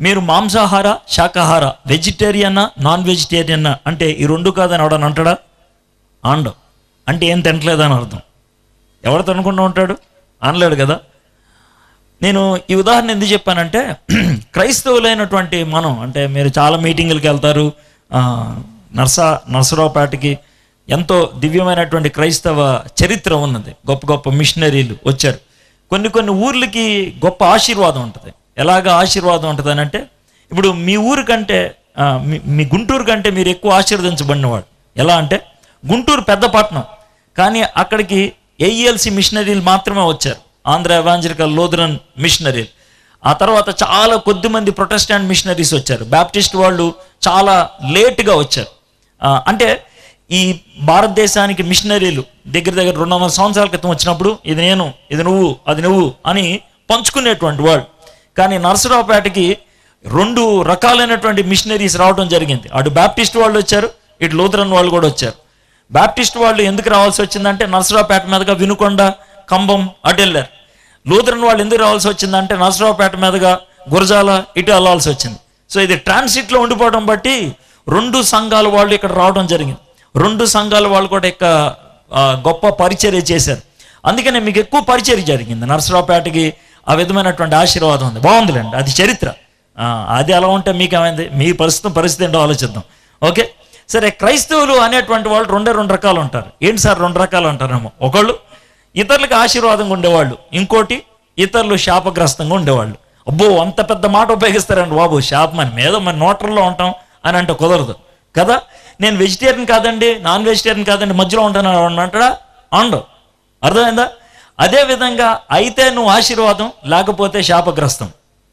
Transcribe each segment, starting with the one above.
మీరు మాంసాహార శాకాహార వెజిటేరియన్నా నాన్ వెజిటేరియన్నా అంటే ఈ రెండు కాదని ఎవడని అంటాడా ఆండవు అంటే ఏం తినట్లేదని అర్థం ఎవడు తినకుండా ఉంటాడు అనలేడు కదా నేను ఈ ఉదాహరణ ఎందుకు చెప్పానంటే క్రైస్తవులైనటువంటి మనం అంటే మీరు చాలా మీటింగులకు వెళ్తారు ఆ, నర్సా నర్సరావుపేటకి ఎంతో దివ్యమైనటువంటి క్రైస్తవ చరిత్ర ఉన్నది గొప్ప గొప్ప మిషనరీలు వచ్చారు కొన్ని కొన్ని ఊర్లకి గొప్ప ఆశీర్వాదం ఉంటుంది ఎలాగ ఆశీర్వాదం ఉంటుంది అని అంటే ఇప్పుడు మీ ఊరు కంటే ఆ, మీ మీ గుంటూరు కంటే మీరు ఎక్కువ ఆశీర్వదించబడినవాడు ఎలా అంటే గుంటూరు పెద్ద పట్టణం కానీ అక్కడికి ఏఈఎల్సి మిషనరీలు మాత్రమే వచ్చారు ఆంధ్ర ఎవాంజలికల్ లోదరన్ మిషనరీలు ఆ తర్వాత చాలా కొద్ది మంది ప్రొటెస్టాంట్ మిషనరీస్ వచ్చారు బ్యాప్టిస్ట్ వాళ్ళు చాలా లేట్గా వచ్చారు ఆ, అంటే ఈ భారతదేశానికి మిషనరీలు దగ్గర దగ్గర రెండు వందల సంవత్సరాల క్రితం వచ్చినప్పుడు ఇది నేను ఇది నువ్వు అది నువ్వు అని పంచుకునేటువంటి వాళ్ళు కానీ నరసరావుపేటకి రెండు రకాలైనటువంటి మిషనరీస్ రావడం జరిగింది అటు బ్యాప్టిస్ట్ వాళ్ళు వచ్చారు ఇటు లూథరన్ వాళ్ళు కూడా వచ్చారు బ్యాప్టిస్ట్ వాళ్ళు ఎందుకు రావాల్సి వచ్చిందంటే నరసరావుపేట మీదుగా వినుకొండ కంబం అటు వెళ్ళారు లూథరన్ వాళ్ళు ఎందుకు రావాల్సి వచ్చిందంటే నరసరావుపేట మీదుగా గురజాల ఇటు వెళ్ళాల్సి వచ్చింది సో ఇది ట్రాన్సిట్లో ఉండిపోవడం బట్టి రెండు సంఘాల వాళ్ళు ఇక్కడ రావడం జరిగింది రెండు సంఘాల వాళ్ళు కూడా ఇక ఆ, గొప్ప పరిచర్య చేశారు అందుకనే మీకు ఎక్కువ పరిచర్య జరిగింది నరసరావుపేటకి ఆ విధమైనటువంటి ఆశీర్వాదం ఉంది బాగుందిలేండి అది చరిత్ర ఆ, అది ఎలా ఉంటే మీకేమైంది మీ పరిస్థితి పరిస్థితి ఏంటో ఆలోచిద్దాం ఓకే సరే క్రైస్తవులు అనేటువంటి వాళ్ళు రెండే రెండు రకాలు ఉంటారు ఏంటి సార్ రెండు రకాలు అంటారేమో ఒకళ్ళు ఇతరులకు ఆశీర్వాదంగా ఉండేవాళ్ళు ఇంకోటి ఇతరులు శాపగ్రస్తంగా ఉండేవాళ్ళు అబ్బో అంత పెద్ద మాట ఉపయోగిస్తారండి బాబు శాపం అని మీద మన నోటర్లో ఉంటాం అని అంటే కుదరదు కదా నేను వెజిటేరియన్ కాదండి నాన్ వెజిటేరియన్ కాదండి మధ్యలో ఉంటాను అని అంటాడా అండవు అర్థమైందా అదే విధంగా అయితే నువ్వు ఆశీర్వాదం లేకపోతే శాపగ్రస్తం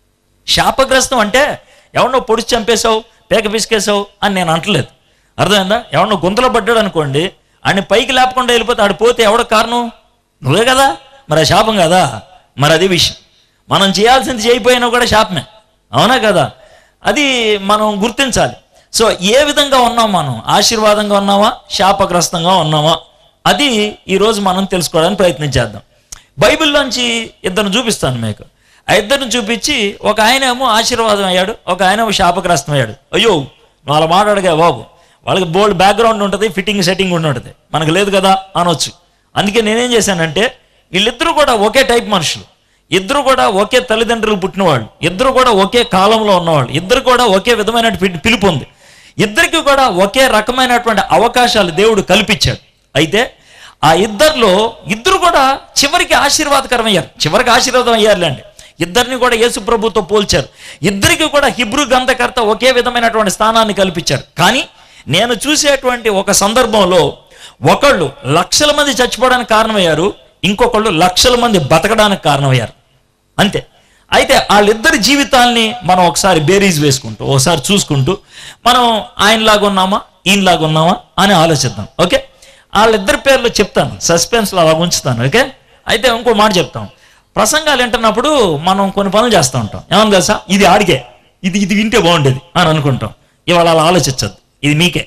శాపగ్రస్తం అంటే ఎవరినో పొడిచి చంపేశావు పేక పిసికేసావు అని నేను అంటలేదు అర్థమైందా ఎవరినో గుంతలో పడ్డాడు అనుకోండి ఆయన పైకి లేపకుండా వెళ్ళిపోతే ఆడు పోతే ఎవడ కారణం నువ్వే కదా మరి ఆ శాపం కదా మరి అది విషయం మనం చేయాల్సింది చేయకపోయినా కూడా శాపమే అవునా కదా అది మనం గుర్తించాలి సో ఏ విధంగా ఉన్నాం మనం ఆశీర్వాదంగా ఉన్నామా శాపగ్రస్తంగా ఉన్నామా అది ఈరోజు మనం తెలుసుకోవడానికి ప్రయత్నం చేద్దాం బైబిల్లోంచి ఇద్దరిని చూపిస్తాను మీకు ఆ ఇద్దరిని చూపించి ఒక ఆయన ఏమో ఆశీర్వాదం అయ్యాడు ఒక ఆయన ఏమో శాపగ్రస్తం అయ్యాడు అయ్యో నువ్వు అలా మాట్లాడగా బాబు వాళ్ళకి బోల్డ్ బ్యాక్గ్రౌండ్ ఉంటుంది ఫిట్టింగ్ సెట్టింగ్ ఉంటుంది మనకు లేదు కదా అనొచ్చు అందుకే నేనేం చేశానంటే వీళ్ళిద్దరూ కూడా ఒకే టైప్ మనుషులు ఇద్దరు కూడా ఒకే తల్లిదండ్రులు పుట్టినవాళ్ళు ఇద్దరు కూడా ఒకే కాలంలో ఉన్నవాళ్ళు ఇద్దరు కూడా ఒకే విధమైన పి- పిలుపు ఉంది ఇద్దరికి కూడా ఒకే రకమైనటువంటి అవకాశాలు దేవుడు కల్పించాడు అయితే ఆ ఇద్దరిలో ఇద్దరు కూడా చివరికి ఆశీర్వాదకరం అయ్యారు చివరికి ఆశీర్వాదం అయ్యారులేండి ఇద్దరిని కూడా యేసు ప్రభుతో పోల్చారు ఇద్దరికి కూడా హిబ్రూ గ్రంథకర్త ఒకే విధమైనటువంటి స్థానాన్ని కల్పించారు కానీ నేను చూసేటువంటి ఒక సందర్భంలో ఒకళ్ళు లక్షల మంది చచ్చిపోవడానికి కారణమయ్యారు ఇంకొకళ్ళు లక్షల మంది బతకడానికి కారణమయ్యారు అంతే అయితే వాళ్ళిద్దరి జీవితాల్ని మనం ఒకసారి బేరీజ్ వేసుకుంటూ ఒకసారి చూసుకుంటూ మనం ఆయనలాగా ఉన్నామా ఈయనలాగా ఉన్నామా అని ఆలోచిద్దాం ఓకే వాళ్ళిద్దరి పేర్లు చెప్తాను సస్పెన్స్లో అలా ఉంచుతాను ఓకే అయితే ఇంకో మాట చెప్తాం ప్రసంగాలు వింటున్నప్పుడు మనం కొన్ని పనులు చేస్తూ ఉంటాం ఏమన్నా తెలుసా ఇది ఆడికే ఇది ఇది వింటే బాగుండేది అని అనుకుంటాం ఇవాళ అలా ఆలోచించద్దు ఇది మీకే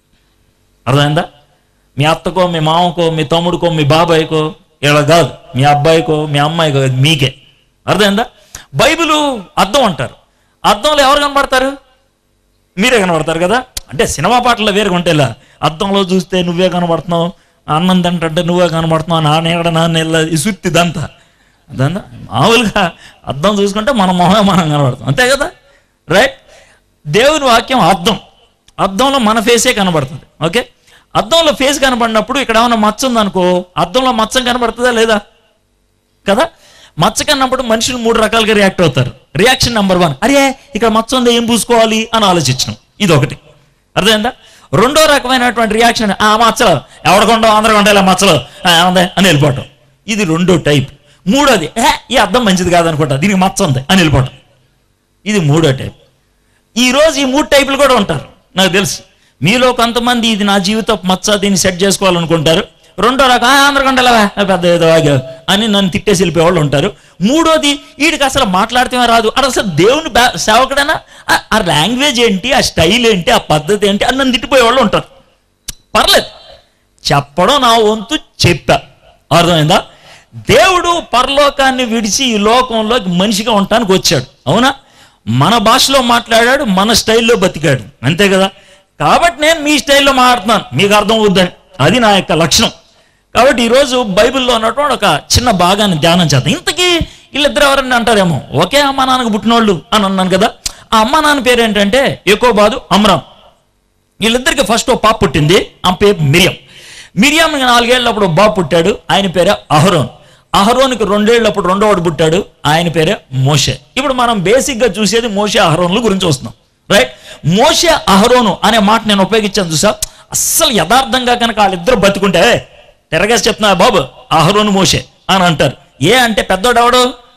అర్థమైందా మీ అత్తకో మీ మామకో మీ తమ్ముడికో మీ బాబాయ్కో ఇలా కాదు మీ అబ్బాయికో మీ అమ్మాయికో ఇది మీకే అర్థమైందా బైబిల్ అర్థం అంటారు అర్థంలో ఎవరు కనబడతారు మీరే కనబడతారు కదా అంటే సినిమా పాటల్లో వేరుగా ఉంటాయిలా అద్దంలో చూస్తే నువ్వే కనబడుతున్నావు అన్నం తింటే నువ్వే కనబడుతున్నావు నా నీడ నా నెల ఈ సుత్తి ఇదంతా అదంతా మామూలుగా అద్దం చూసుకుంటే మన మొహమే మనం కనబడతాం అంతే కదా రైట్ దేవుని వాక్యం అద్దం అద్దంలో మన ఫేసే కనబడుతుంది ఓకే అద్దంలో ఫేస్ కనబడినప్పుడు ఇక్కడ ఏమైనా మచ్చ ఉందనుకో అద్దంలో మచ్చం కనబడుతుందా లేదా కదా మచ్చ కన్నప్పుడు మనుషులు మూడు రకాలుగా రియాక్ట్ అవుతారు రియాక్షన్ నెంబర్ వన్ అరే ఇక్కడ మచ్చ ఉంది ఏం పూసుకోవాలి అని ఆలోచించడం ఇది ఒకటి అర్థమైందా రెండో రకమైనటువంటి రియాక్షన్ ఆ మచ్చలు ఎవడకొండో అందరూ కొండేలా మచ్చలు ఆ, ఏముంది అని వెళ్ళిపోవటం ఇది రెండో టైప్ మూడోది ఏ ఈ అర్థం మంచిది కాదనుకుంటా దీనికి మచ్చ ఉంది అని వెళ్ళిపోవటం ఇది మూడో టైప్ ఈ రోజు ఈ మూడు టైపులు కూడా ఉంటారు నాకు తెలుసు మీలో కొంతమంది ఇది నా జీవితం మచ్చ దీన్ని సెట్ చేసుకోవాలనుకుంటారు రెండో రకం "ఆ, ఆంధ్రకొండలా పెద్ద ఏదో వాగావు" అని నన్ను తిట్టేసి వెళ్ళిపోయేవాళ్ళు ఉంటారు మూడోది వీడికి అసలు మాట్లాడితే రాదు అది అసలు దేవుని బా- సేవకుడైనా ఆ- ఆ లాంగ్వేజ్ ఏంటి ఆ స్టైల్ ఏంటి ఆ పద్ధతి ఏంటి అని నన్ను తిట్టిపోయేవాళ్ళు ఉంటారు పర్లేదు చెప్పడం నా వంతు చెప్పా అర్థమైందా దేవుడు పరలోకాన్ని విడిచి ఈ లోకంలోకి మనిషిగా ఉండటానికి వచ్చాడు అవునా మన భాషలో మాట్లాడాడు మన స్టైల్లో బతికాడు అంతే కదా కాబట్టి నేను మీ స్టైల్లో మాట్లాడుతున్నాను మీకు అర్థం అవుద్దని అది నా యొక్క లక్షణం కాబట్టి ఈరోజు బైబిల్లో ఉన్నటువంటి ఒక చిన్న భాగాన్ని ధ్యానం చేద్దాం ఇంతకీ వీళ్ళిద్దరు ఎవరన్నా అంటారేమో ఒకే అమ్మ నాన్నకు పుట్టినోళ్ళు అని అన్నాను కదా ఆ అమ్మ నాన్న పేరు ఏంటంటే ఎకోబాదు అమ్రామ్ వీళ్ళిద్దరికి ఫస్ట్ ఓ పాప పుట్టింది ఆ పేరు మిరియం మిరియంకి నాలుగేళ్ళప్పుడు బాబు పుట్టాడు ఆయన పేరే అహరోన్ అహరోన్కి రెండేళ్ళప్పుడు రెండో వాడు పుట్టాడు ఆయన పేరే మోషే ఇప్పుడు మనం బేసిక్గా చూసేది మోషే అహరోన్ల గురించి వస్తున్నాం రైట్ మోషే అహరోను అనే మాట నేను ఉపయోగించాను చూసా అస్సలు యథార్థంగా కనుక వాళ్ళిద్దరు బతుకుంటే "ఏ, తిరగేసి చెప్తున్నా బాబు అహరోను మోషే అని అంటారు ఏ అంటే పెద్దోడు ఎవడు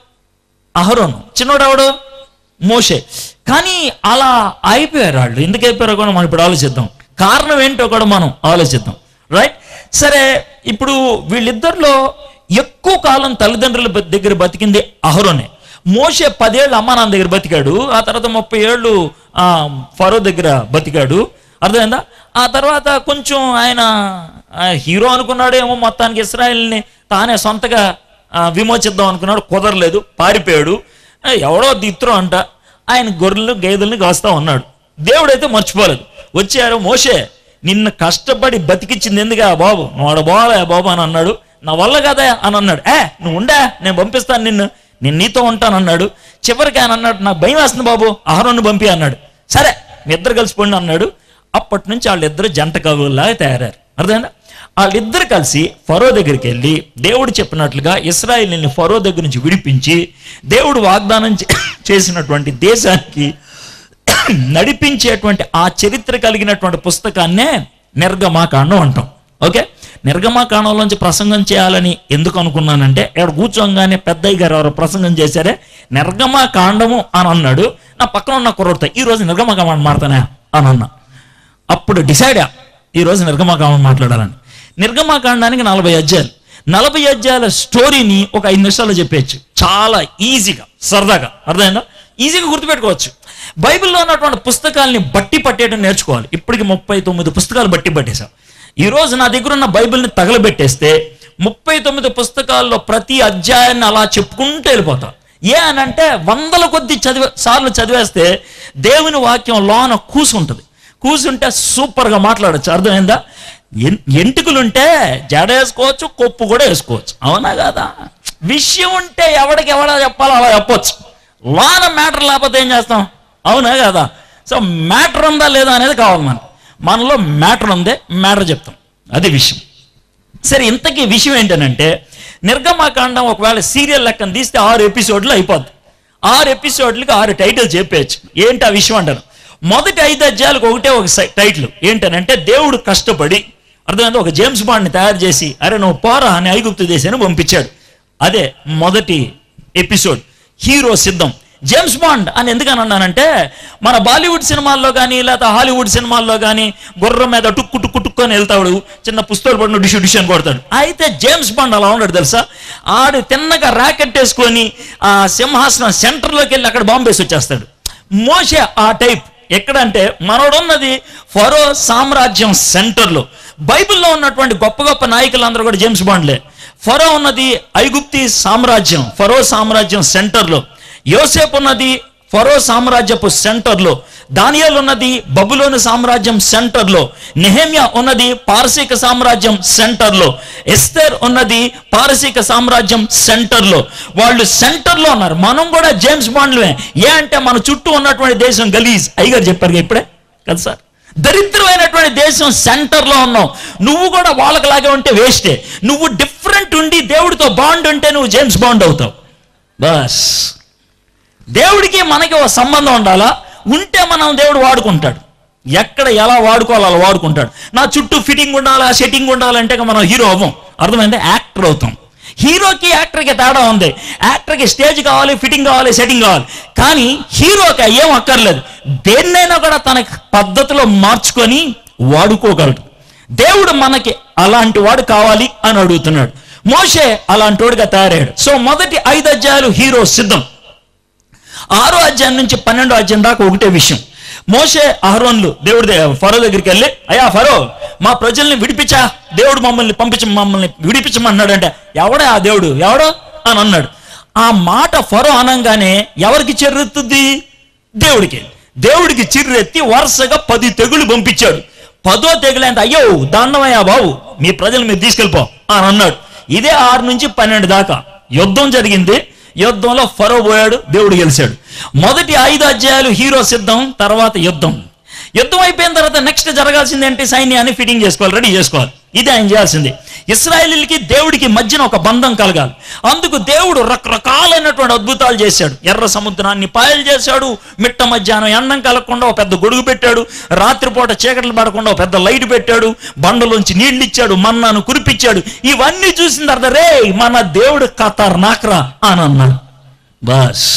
అహరోను చిన్నోడెవడు మోషే కానీ అలా అయిపోయారు వాళ్ళు ఎందుకు అయిపోయారో కూడా మనం ఇప్పుడు ఆలోచిద్దాం కారణం ఏంటో కూడా మనం ఆలోచిద్దాం రైట్ సరే ఇప్పుడు వీళ్ళిద్దరిలో ఎక్కువ కాలం తల్లిదండ్రుల బ- దగ్గర బతికింది అహరోనే మోషే పదేళ్ళు అమ్మా నాన్న దగ్గర బతికాడు ఆ తర్వాత ముప్పై ఏళ్ళు ఆ, ఫరో దగ్గర బతికాడు అర్థమైందా ఆ తర్వాత కొంచెం ఆయన ఆ, హీరో అనుకున్నాడు ఏమో మొత్తానికి ఇస్రాయల్ని తానే సొంతగా ఆ, విమోచిద్దాం అనుకున్నాడు కుదరలేదు పారిపోయాడు ఆ, ఎవడో దిత్రం అంట ఆయన గొర్రెలు గేదెల్ని కాస్తా ఉన్నాడు దేవుడైతే మర్చిపోలేదు వచ్చారు మోషే నిన్ను కష్టపడి బతికిచ్చింది ఎందుగా బాబు నువ్వు ఆడ పోవాలా బాబు అని అన్నాడు నా వల్ల కదా అని అన్నాడు ఏ నువ్వు ఉండా నేను పంపిస్తాను నిన్ను నేను నీతో ఉంటాను అన్నాడు చివరికి ఆయన అన్నాడు నాకు భయం వేస్తుంది బాబు ఆహారాన్ని పంపి అన్నాడు సరే మీ ఇద్దరు కలిసిపోండి అన్నాడు అప్పటి నుంచి వాళ్ళిద్దరు జంట కవుల్లాగా తయారయ్యారు అర్థమైందా వాళ్ళిద్దరు కలిసి ఫరో దగ్గరికి వెళ్ళి దేవుడు చెప్పినట్లుగా ఇస్రాయిల్ని ఫరో దగ్గర నుంచి విడిపించి దేవుడు వాగ్దానం చే- చేసినటువంటి దేశానికి నడిపించేటువంటి ఆ చరిత్ర కలిగినటువంటి పుస్తకాన్నే నిర్గమాకాండం అంటాం ఓకే నిర్గమాకాండంలోంచి ప్రసంగం చేయాలని ఎందుకు అనుకున్నానంటే ఇక్కడ కూర్చోగానే పెద్దయ్య గారు ఎవరో ప్రసంగం చేశారే నిర్గమాకాండము అని అన్నాడు నా పక్కన ఉన్న కుర్రతో ఈ రోజు నిర్గమాకాండం మాడతానే అని అన్నా అప్పుడు డిసైడ్ ఈ రోజు నిర్గమాకాండం మాట్లాడాలని నిర్గమాకాండానికి నలభై అధ్యాయాలు నలభై అధ్యాయాల స్టోరీని ఒక ఐదు నిమిషాల్లో చెప్పేయచ్చు చాలా ఈజీగా సరదాగా అర్థమైందా ఈజీగా గుర్తుపెట్టుకోవచ్చు బైబిల్లో ఉన్నటువంటి పుస్తకాలని బట్టి పట్టేయడం నేర్చుకోవాలి ఇప్పటికి ముప్పై తొమ్మిది పుస్తకాలు బట్టి పట్టేశాం ఈ రోజు నా దగ్గర ఉన్న బైబిల్ని తగలబెట్టేస్తే ముప్పై తొమ్మిది పుస్తకాల్లో ప్రతి అధ్యాయాన్ని అలా చెప్పుకుంటూ వెళ్ళిపోతాం ఏ అని అంటే వందల కొద్ది చదివే సార్లు చదివేస్తే దేవుని వాక్యం లోన కూసుంటుంది కూసుంటే సూపర్గా మాట్లాడచ్చు అర్థమైందా ఎన్- ఎంటుకలుంటే జడ వేసుకోవచ్చు కొప్పు కూడా వేసుకోవచ్చు అవునా కదా విషయం ఉంటే ఎవడికి ఎవడ చెప్పాలో అలా చెప్పొచ్చు లోన మ్యాటర్ లేకపోతే ఏం చేస్తాం అవునా కదా సో మ్యాటర్ ఉందా లేదా అనేది కావాలి మనకు మనలో మ్యాటర్ ఉందే మ్యాటర్ చెప్తాం అది విషయం సరే ఇంతకీ విషయం ఏంటనంటే నిర్గమాకాండం ఒకవేళ సీరియల్ లెక్కన తీస్తే ఆరు ఎపిసోడ్లు అయిపోద్ది ఆరు ఎపిసోడ్లకి ఆరు టైటిల్ చెప్పేయచ్చు ఏంటి ఆ విషయం అంటారు మొదటి ఐదు అధ్యాయాలకు ఒకటే ఒక సై- టైటిల్ ఏంటనంటే దేవుడు కష్టపడి అర్థమైంది ఒక జేమ్స్ బాండ్ని తయారు చేసి అరే నువ్వు పోరా అని ఐగుప్తు దేశాన్ని పంపించాడు అదే మొదటి ఎపిసోడ్ హీరో సిద్ధం జేమ్స్ బాండ్ అని ఎందుకని అన్నానంటే మన బాలీవుడ్ సినిమాల్లో కానీ లేకపోతే హాలీవుడ్ సినిమాల్లో కానీ గుర్రం మీద టుక్కు టుక్కు టుక్కు అని వెళ్తాడు చిన్న పుస్తకాలు పడిన డిషు డిషు అని కొడతాడు అయితే జేమ్స్ బాండ్ అలా ఉన్నాడు తెలుసా ఆడు తిన్నగా ర్యాకెట్ వేసుకొని ఆ సింహాసనం సెంటర్లోకి వెళ్ళి అక్కడ బాంబేసి వచ్చేస్తాడు మోషే ఆ టైప్ ఎక్కడంటే మనోడున్నది ఫరో సామ్రాజ్యం సెంటర్లో బైబిల్లో ఉన్నటువంటి గొప్ప గొప్ప నాయకులందరూ కూడా జేమ్స్ బాండ్లే ఫరో ఉన్నది ఐగుప్తి సామ్రాజ్యం ఫరో సామ్రాజ్యం సెంటర్లో యోసేపు ఉన్నది ఫరో సామ్రాజ్యపు సెంటర్లో దానియాలు ఉన్నది బబులోని సామ్రాజ్యం సెంటర్లో నెహమ్యా ఉన్నది పారసీక సామ్రాజ్యం సెంటర్లో ఎస్తేర్ ఉన్నది పారసీక సామ్రాజ్యం సెంటర్లో వాళ్ళు సెంటర్లో ఉన్నారు మనం కూడా జేమ్స్ బాండ్లమే ఏ అంటే మన చుట్టూ ఉన్నటువంటి దేశం గలీజ్ అయ్యగారు చెప్పారు కదా ఇప్పుడే కదా సార్ దరిద్రమైనటువంటి దేశం సెంటర్లో ఉన్నావు నువ్వు కూడా వాళ్ళకిలాగే ఉంటే వేస్టే నువ్వు డిఫరెంట్ ఉండి దేవుడితో బాండ్ ఉంటే నువ్వు జేమ్స్ బాండ్ అవుతావు బస్ దేవుడికి మనకి ఒక సంబంధం ఉండాలా ఉంటే మనం దేవుడు వాడుకుంటాడు ఎక్కడ ఎలా వాడుకోవాలో అలా వాడుకుంటాడు నా చుట్టూ ఫిట్టింగ్ ఉండాలా సెట్టింగ్ ఉండాలంటే ఇక మనం హీరో అవ్వం అర్థమైంది యాక్టర్ అవుతాం హీరోకి యాక్టర్కి తేడా ఉంది యాక్టర్కి స్టేజ్ కావాలి ఫిట్టింగ్ కావాలి సెట్టింగ్ కావాలి కానీ హీరోకి ఏం అక్కర్లేదు దేన్నైనా కూడా తన పద్ధతిలో మార్చుకొని వాడుకోగలడు దేవుడు మనకి అలాంటి వాడు కావాలి అని అడుగుతున్నాడు మోషే అలాంటి వాడుగా తయారయ్యాడు సో మొదటి ఐదు అధ్యాయాలు హీరో సిద్ధం ఆరో అధ్యాయం నుంచి పన్నెండో అధ్యాయం దాకా ఒకటే విషయం మోషే అహరోన్లు దేవుడి ద- ఫరో దగ్గరికి వెళ్ళి అయ్యా ఫరో మా ప్రజల్ని విడిపించా దేవుడు మమ్మల్ని పంపించ మమ్మల్ని విడిపించమన్నాడంటే ఎవడే ఆ దేవుడు ఎవడో అని అన్నాడు ఆ మాట ఫరో అనంగానే ఎవరికి చెర్రెత్తుద్ది దేవుడికి దేవుడికి చిర్రెత్తి వరుసగా పది తెగులు పంపించాడు పదో తెగులు అంటే అయ్యో దాన్నమయ్యా బాబు మీ ప్రజలు మీరు తీసుకెళ్ళిపో అని అన్నాడు ఇదే ఆరు నుంచి పన్నెండు దాకా యుద్ధం జరిగింది యుద్ధంలో ఫరో పోయాడు దేవుడు గెలిచాడు మొదటి ఐదు అధ్యాయాలు హీరో సిద్ధం తర్వాత యుద్ధం యుద్ధం అయిపోయిన తర్వాత నెక్స్ట్ జరగాల్సింది ఏంటి సైన్యాన్ని ఫిట్టింగ్ చేసుకోవాలి రెడీ చేసుకోవాలి ఇది ఆయన చేయాల్సింది ఇస్రాయేలీలకి దేవుడికి మధ్యన ఒక బంధం కలగాలి అందుకు దేవుడు రకరకాలైనటువంటి అద్భుతాలు చేశాడు ఎర్ర సముద్రాన్ని పాయలు చేశాడు మిట్ట మధ్యాహ్నం ఎండం కలగకుండా ఒక పెద్ద గొడుగు పెట్టాడు రాత్రిపూట చీకట్లు పడకుండా ఒక పెద్ద లైట్ పెట్టాడు బండలోంచి నీళ్లు ఇచ్చాడు మన్నాను కురిపించాడు ఇవన్నీ చూసిన తర్వాత రే మన దేవుడు కతార్ నాక్రా అని అన్నాడు బస్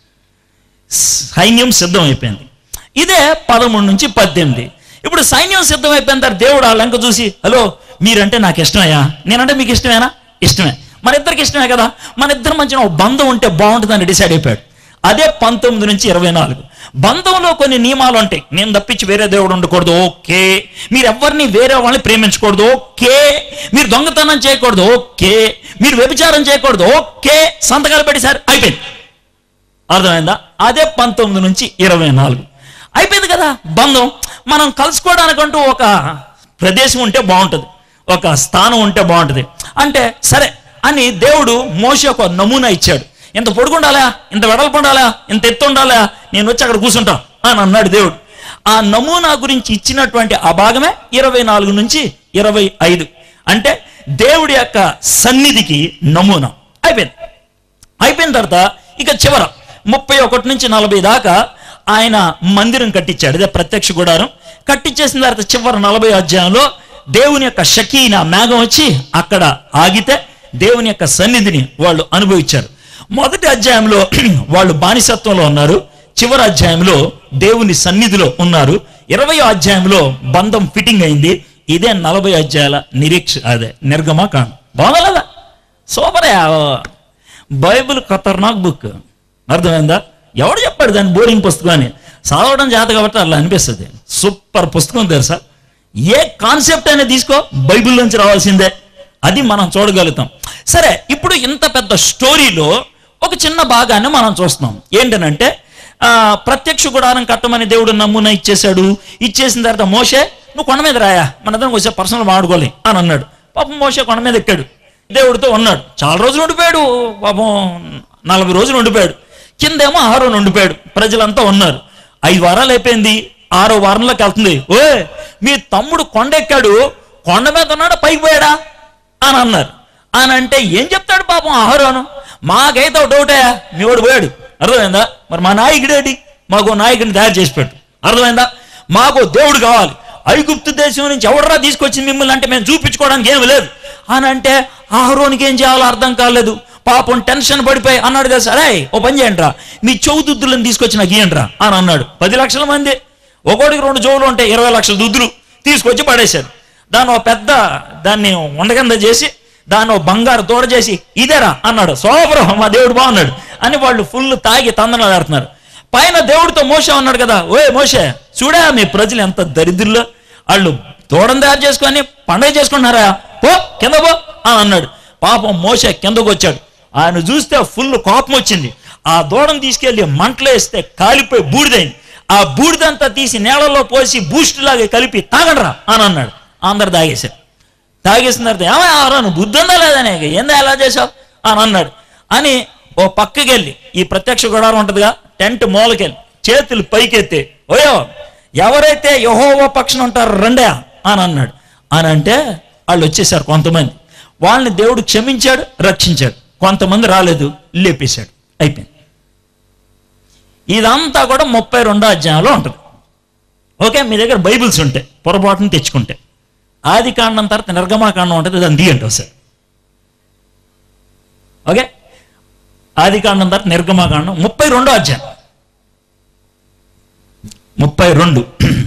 సైన్యం సిద్ధం అయిపోయింది ఇదే పదమూడు నుంచి పద్దెనిమిది ఇప్పుడు సైన్యం సిద్ధం అయిపోయిన తర్వాత దేవుడు ఆ లెంక చూసి హలో మీరంటే నాకు ఇష్టమయ్యా నేనంటే మీకు ఇష్టమేనా ఇష్టమే మన ఇద్దరికి ఇష్టమే కదా మన ఇద్దరి మధ్యన ఒక బంధం ఉంటే బాగుంటుందని డిసైడ్ అయిపోయాడు అదే పంతొమ్మిది నుంచి ఇరవై నాలుగు బంధంలో కొన్ని నియమాలు ఉంటాయి నేను తప్పించి వేరే దేవుడు ఉండకూడదు ఓకే మీరు ఎవరిని వేరే వాళ్ళని ప్రేమించకూడదు ఓకే మీరు దొంగతనం చేయకూడదు ఓకే మీరు వ్యభిచారం చేయకూడదు ఓకే సంతకాలు పెట్టేశారు అయిపోయింది అర్థమైందా అదే పంతొమ్మిది నుంచి ఇరవై నాలుగు అయిపోయింది కదా బంధం మనం కలుసుకోవడానికంటూ ఒక ప్రదేశం ఉంటే బాగుంటుంది ఒక స్థానం ఉంటే బాగుంటుంది అంటే సరే అని దేవుడు మోషే ఒక నమూనా ఇచ్చాడు ఇంత పొడుగుండాలా ఇంత వెడల్పు ఉండాలా ఇంత ఎత్తు ఉండాలా నేను వచ్చి అక్కడ కూర్చుంటా అని అన్నాడు దేవుడు ఆ నమూనా గురించి ఇచ్చినటువంటి ఆ భాగమే ఇరవై నాలుగు నుంచి ఇరవై ఐదు అంటే దేవుడి యొక్క సన్నిధికి నమూనా అయిపోయింది అయిపోయిన తర్వాత ఇక చివర ముప్పై ఒకటి నుంచి నలభై దాకా ఆయన మందిరం కట్టించాడు ఇదే ప్రత్యక్ష గుడారం కట్టించేసిన తర్వాత చివరి నలభై అధ్యాయంలో దేవుని యొక్క షకీన మేఘం వచ్చి అక్కడ ఆగితే దేవుని యొక్క సన్నిధిని వాళ్ళు అనుభవించారు మొదటి అధ్యాయంలో వాళ్ళు బానిసత్వంలో ఉన్నారు చివరి అధ్యాయంలో దేవుని సన్నిధిలో ఉన్నారు ఇరవై అధ్యాయంలో బంధం ఫిట్టింగ్ అయింది ఇదే నలభై అధ్యాయాల నిరీక్ష అదే నిర్గమ కాండ బాగలదా సూపరే బైబిల్ ఖతర్నాక్ బుక్ అర్థమైందా ఎవడు చెప్పాడు దాని బోరింగ్ పుస్తకం అని చదవడం చేత కాబట్టి అలా అనిపిస్తుంది సూపర్ పుస్తకం తెలుసా ఏ కాన్సెప్ట్ అయినా తీసుకో బైబిల్ నుంచి రావాల్సిందే అది మనం చూడగలుగుతాం సరే ఇప్పుడు ఇంత పెద్ద స్టోరీలో ఒక చిన్న భాగాన్ని మనం చూస్తున్నాం ఏంటనంటే ఆ, ప్రత్యక్ష గుడారం కట్టమని దేవుడు నమూనా ఇచ్చేశాడు ఇచ్చేసిన తర్వాత మోషే నువ్వు కొండ మీద రాయా మనందరం వచ్చే పర్సనల్ మాడుకోలే అని అన్నాడు పాపం మోషే కొండ మీద ఎక్కాడు దేవుడితో ఉన్నాడు చాలా రోజులు ఉండిపోయాడు పాపం నలభై రోజులు ఉండిపోయాడు కిందేమో ఆరో ఉండిపోయాడు ప్రజలంతా ఉన్నారు ఐదు వారాలు అయిపోయింది ఆరో వారంలోకి వెళ్తుంది ఓ మీ తమ్ముడు కొండ ఎక్కాడు కొండ మీద ఉన్నాడా పైకి పోయాడా అని అన్నారు అని అంటే ఏం చెప్తాడు పాపం ఆహారోను మాకైతే ఒక డౌటే మీ వాడు పోయాడు అర్థమైందా మరి మా నాయకుడేటి మాకు ఓ నాయకుడిని తయారు చేసి పెట్టు అర్థమైందా మాకు ఓ దేవుడు కావాలి ఐగుప్తు దేశం నుంచి ఎవడరా తీసుకొచ్చింది మిమ్మల్ని అంటే మేము చూపించుకోవడానికి ఏమి లేదు అని అంటే ఆహరోనికి ఏం చేయాలో అర్థం కాలేదు పాపం టెన్షన్ పడిపోయి అన్నాడు కదా సరే ఓ పని చేయండిరా మీ చెవు దుద్దులను తీసుకొచ్చి నాకు ఇయ్యండిరా అని అన్నాడు పది లక్షల మంది ఒకటికి రెండు చెవులు ఉంటాయి ఇరవై లక్షల దుద్దులు తీసుకొచ్చి పడేశారు దాన్ని ఒక పెద్ద దాన్ని ఉండగంద చేసి దాన్ని ఒక బంగారు తోడ చేసి ఇదేరా అన్నాడు సోపరం మా దేవుడు బాగున్నాడు అని వాళ్ళు ఫుల్ తాగి తందనాలు ఆడుతున్నారు పైన దేవుడితో మోసే అన్నాడు కదా ఓయ్ మోసే చూడా మీ ప్రజలు ఎంత దరిద్రులు వాళ్ళు తోడం తయారు చేసుకొని పండగ చేసుకుంటున్నారా పో కింద పో అని అన్నాడు పాపం మోసే కిందకు వచ్చాడు ఆయన చూస్తే ఫుల్ కోపం వచ్చింది ఆ దూడను తీసుకెళ్లి మంటలో వేస్తే కాలిపోయి బూడిదైంది ఆ బూడిదంతా తీసి నేలలో పోసి బూస్ట్ లాగా కలిపి తాగడరా అని అన్నాడు అందరు తాగేశారు తాగేసిన తర్వాత ఏమో ఆరా నువ్వు బుద్ధి ఉందా లేదా నీకు ఏందా ఎలా చేసావు అని అన్నాడు అని ఓ పక్కకి వెళ్ళి ఈ ప్రత్యక్ష గుడారం ఉంటుందిగా టెంట్ మూలకెళ్ళి చేతులు పైకెత్తి ఓయో ఎవరైతే యహోవ పక్షం ఉంటారో రండా అని అన్నాడు అని అంటే వాళ్ళు వచ్చేసారు కొంతమంది వాళ్ళని దేవుడు క్షమించాడు రక్షించాడు కొంతమంది రాలేదు లేపేశాడు అయిపోయింది ఇదంతా కూడా ముప్పై రెండో అధ్యాయంలో ఉంటుంది ఓకే మీ దగ్గర బైబిల్స్ ఉంటాయి పొరపాటును తెచ్చుకుంటే ఆది కాండం తర్వాత నిర్గమాకాండం ఉంటుంది దాన్ని తీయండి ఒకసారి ఓకే ఆది కాండం తర్వాత నిర్గమాకాండం ముప్పై రెండో అధ్యాయం ముప్పై రెండు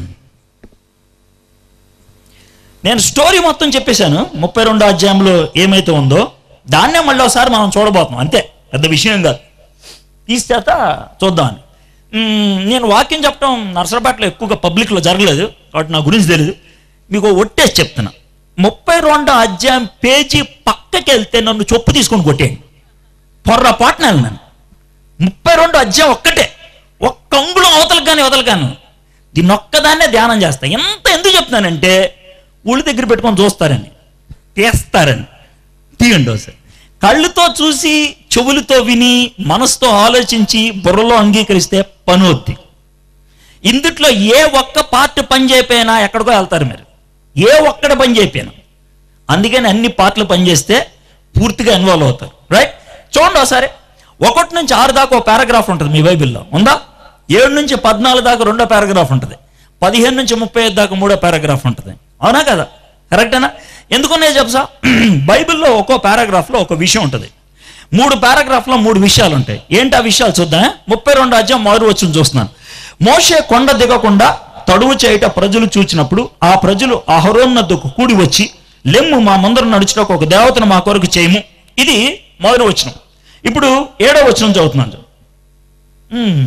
నేను స్టోరీ మొత్తం చెప్పేశాను ముప్పై రెండో అధ్యాయంలో ఏమైతే ఉందో దాన్నే మళ్ళీ ఒకసారి మనం చూడబోతున్నాం అంతే పెద్ద విషయం కాదు తీసేత చూద్దామని మ్మ్, నేను వాక్యం చెప్పడం నర్సరపేటలో ఎక్కువగా పబ్లిక్లో జరగలేదు కాబట్టి నా గురించి తెలియదు మీకు ఒట్టేసి చెప్తున్నా ముప్పై రెండో అధ్యాయం పేజీ పక్కకి వెళ్తే నన్ను చొప్పు తీసుకొని కొట్టేయండి పొర్రపాటున వెళ్ళినాను ముప్పై రెండు అధ్యాయం ఒక్కటే ఒక్క అంగుళం అవతలకు కానీ వదలు కాను దీన్ని ఒక్కదాన్నే ధ్యానం చేస్తా ఎంత ఎందుకు చెప్తున్నానంటే ఊళ్ళ దగ్గర పెట్టుకొని చూస్తారని తీస్తారని తీయండి ఒకసారి కళ్ళుతో చూసి చెవులతో విని మనసుతో ఆలోచించి బుర్రలో అంగీకరిస్తే పని అవుద్ది ఇందుట్లో ఏ ఒక్క పార్ట్ పని చేయకపోయినా ఎక్కడికో వెళ్తారు మీరు ఏ ఒక్కడ పని చేయకపోయినా అందుకని అన్ని పార్ట్లు పనిచేస్తే పూర్తిగా ఇన్వాల్వ్ అవుతారు రైట్ చూడండి ఒకసారి ఒకటి నుంచి ఆరు దాకా ఒక పారాగ్రాఫ్ ఉంటుంది మీ బైబిల్లో ఉందా ఏడు నుంచి పద్నాలుగు దాకా రెండో పారాగ్రాఫ్ ఉంటుంది పదిహేను నుంచి ముప్పై ఐదు దాకా మూడో పారాగ్రాఫ్ ఉంటుంది అవునా కదా కరెక్టేనా ఎందుకున్నాయో చెప్పసా బైబిల్లో ఒక్కో పారాగ్రాఫ్లో ఒక విషయం ఉంటుంది మూడు పారాగ్రాఫ్లో మూడు విషయాలు ఉంటాయి ఏంటి ఆ విషయాలు చూద్దాం ముప్పై రెండు అధ్యాయం మొదలు వచ్చి చూస్తున్నాను మోషే కొండ దిగకుండా తడువు చేయట ప్రజలు చూచినప్పుడు ఆ ప్రజలు అహరోన్నద్దకు కూడి వచ్చి లెమ్ము మా ముందర నడుచుటకు ఒక దేవతను మా కొరకు చేయము ఇది మొదటి వచనం ఇప్పుడు ఏడో వచనం చదువుతున్నాను ఉమ్.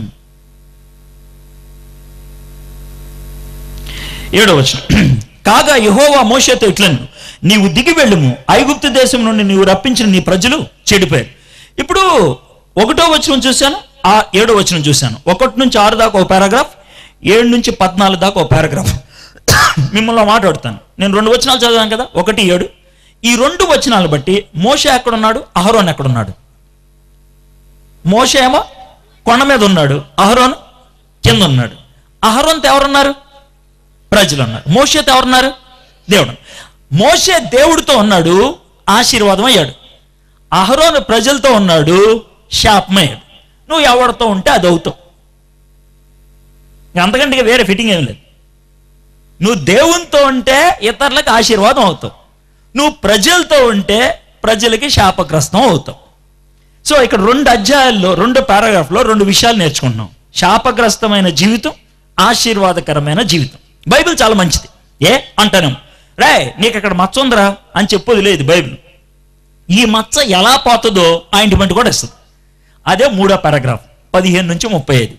ఏడో వచనం కాగా యహోవా మోషేతో ఇట్లను నీవు దిగి వెళ్ళుము ఐగుప్తు దేశం నుండి నీవు రప్పించిన నీ ప్రజలు చెడిపోయారు ఇప్పుడు ఒకటో వచనం చూశాను ఆ ఏడో వచనం చూశాను ఒకటి నుంచి ఆరు దాకా ఒక పారాగ్రాఫ్ ఏడు నుంచి పద్నాలుగు దాకా ఒక పారాగ్రాఫ్ మిమ్మల్ని మాట్లాడుతాను నేను రెండు వచనాలు చదివాను కదా ఒకటి ఏడు ఈ రెండు వచనాలు బట్టి మోషే ఎక్కడున్నాడు అహరోన్ ఎక్కడున్నాడు మోషే ఏమో కొండ మీద ఉన్నాడు అహరోన్ కింద ఉన్నాడు అహరోన్తో ఎవరున్నారు ప్రజలు ఉన్నారు మోషేతో ఎవరున్నారు దేవుడు మోషే దేవుడితో ఉన్నాడు ఆశీర్వాదం అయ్యాడు అహరోను ప్రజలతో ఉన్నాడు శాపమయ్యాడు నువ్వు ఎవరితో ఉంటే అది అవుతావు ఇంక అంతకంటే ఇక వేరే ఫిట్టింగ్ ఏం లేదు నువ్వు దేవునితో ఉంటే ఇతరులకు ఆశీర్వాదం అవుతావు నువ్వు ప్రజలతో ఉంటే ప్రజలకి శాపగ్రస్తం అవుతావు సో ఇక్కడ రెండు అధ్యాయాల్లో రెండు పారాగ్రాఫ్లో రెండు విషయాలు నేర్చుకుంటున్నాం శాపగ్రస్తమైన జీవితం ఆశీర్వాదకరమైన జీవితం బైబిల్ చాలా మంచిది ఏ అంటాను రే నీకు అక్కడ మచ్చ ఉందిరా అని చెప్పేది లేదు బైబిల్ ఈ మచ్చ ఎలా పోతుందో ఆయింట్మెంట్ కూడా ఇస్తుంది అదే మూడో పారాగ్రాఫ్ పదిహేను నుంచి ముప్పై ఐదు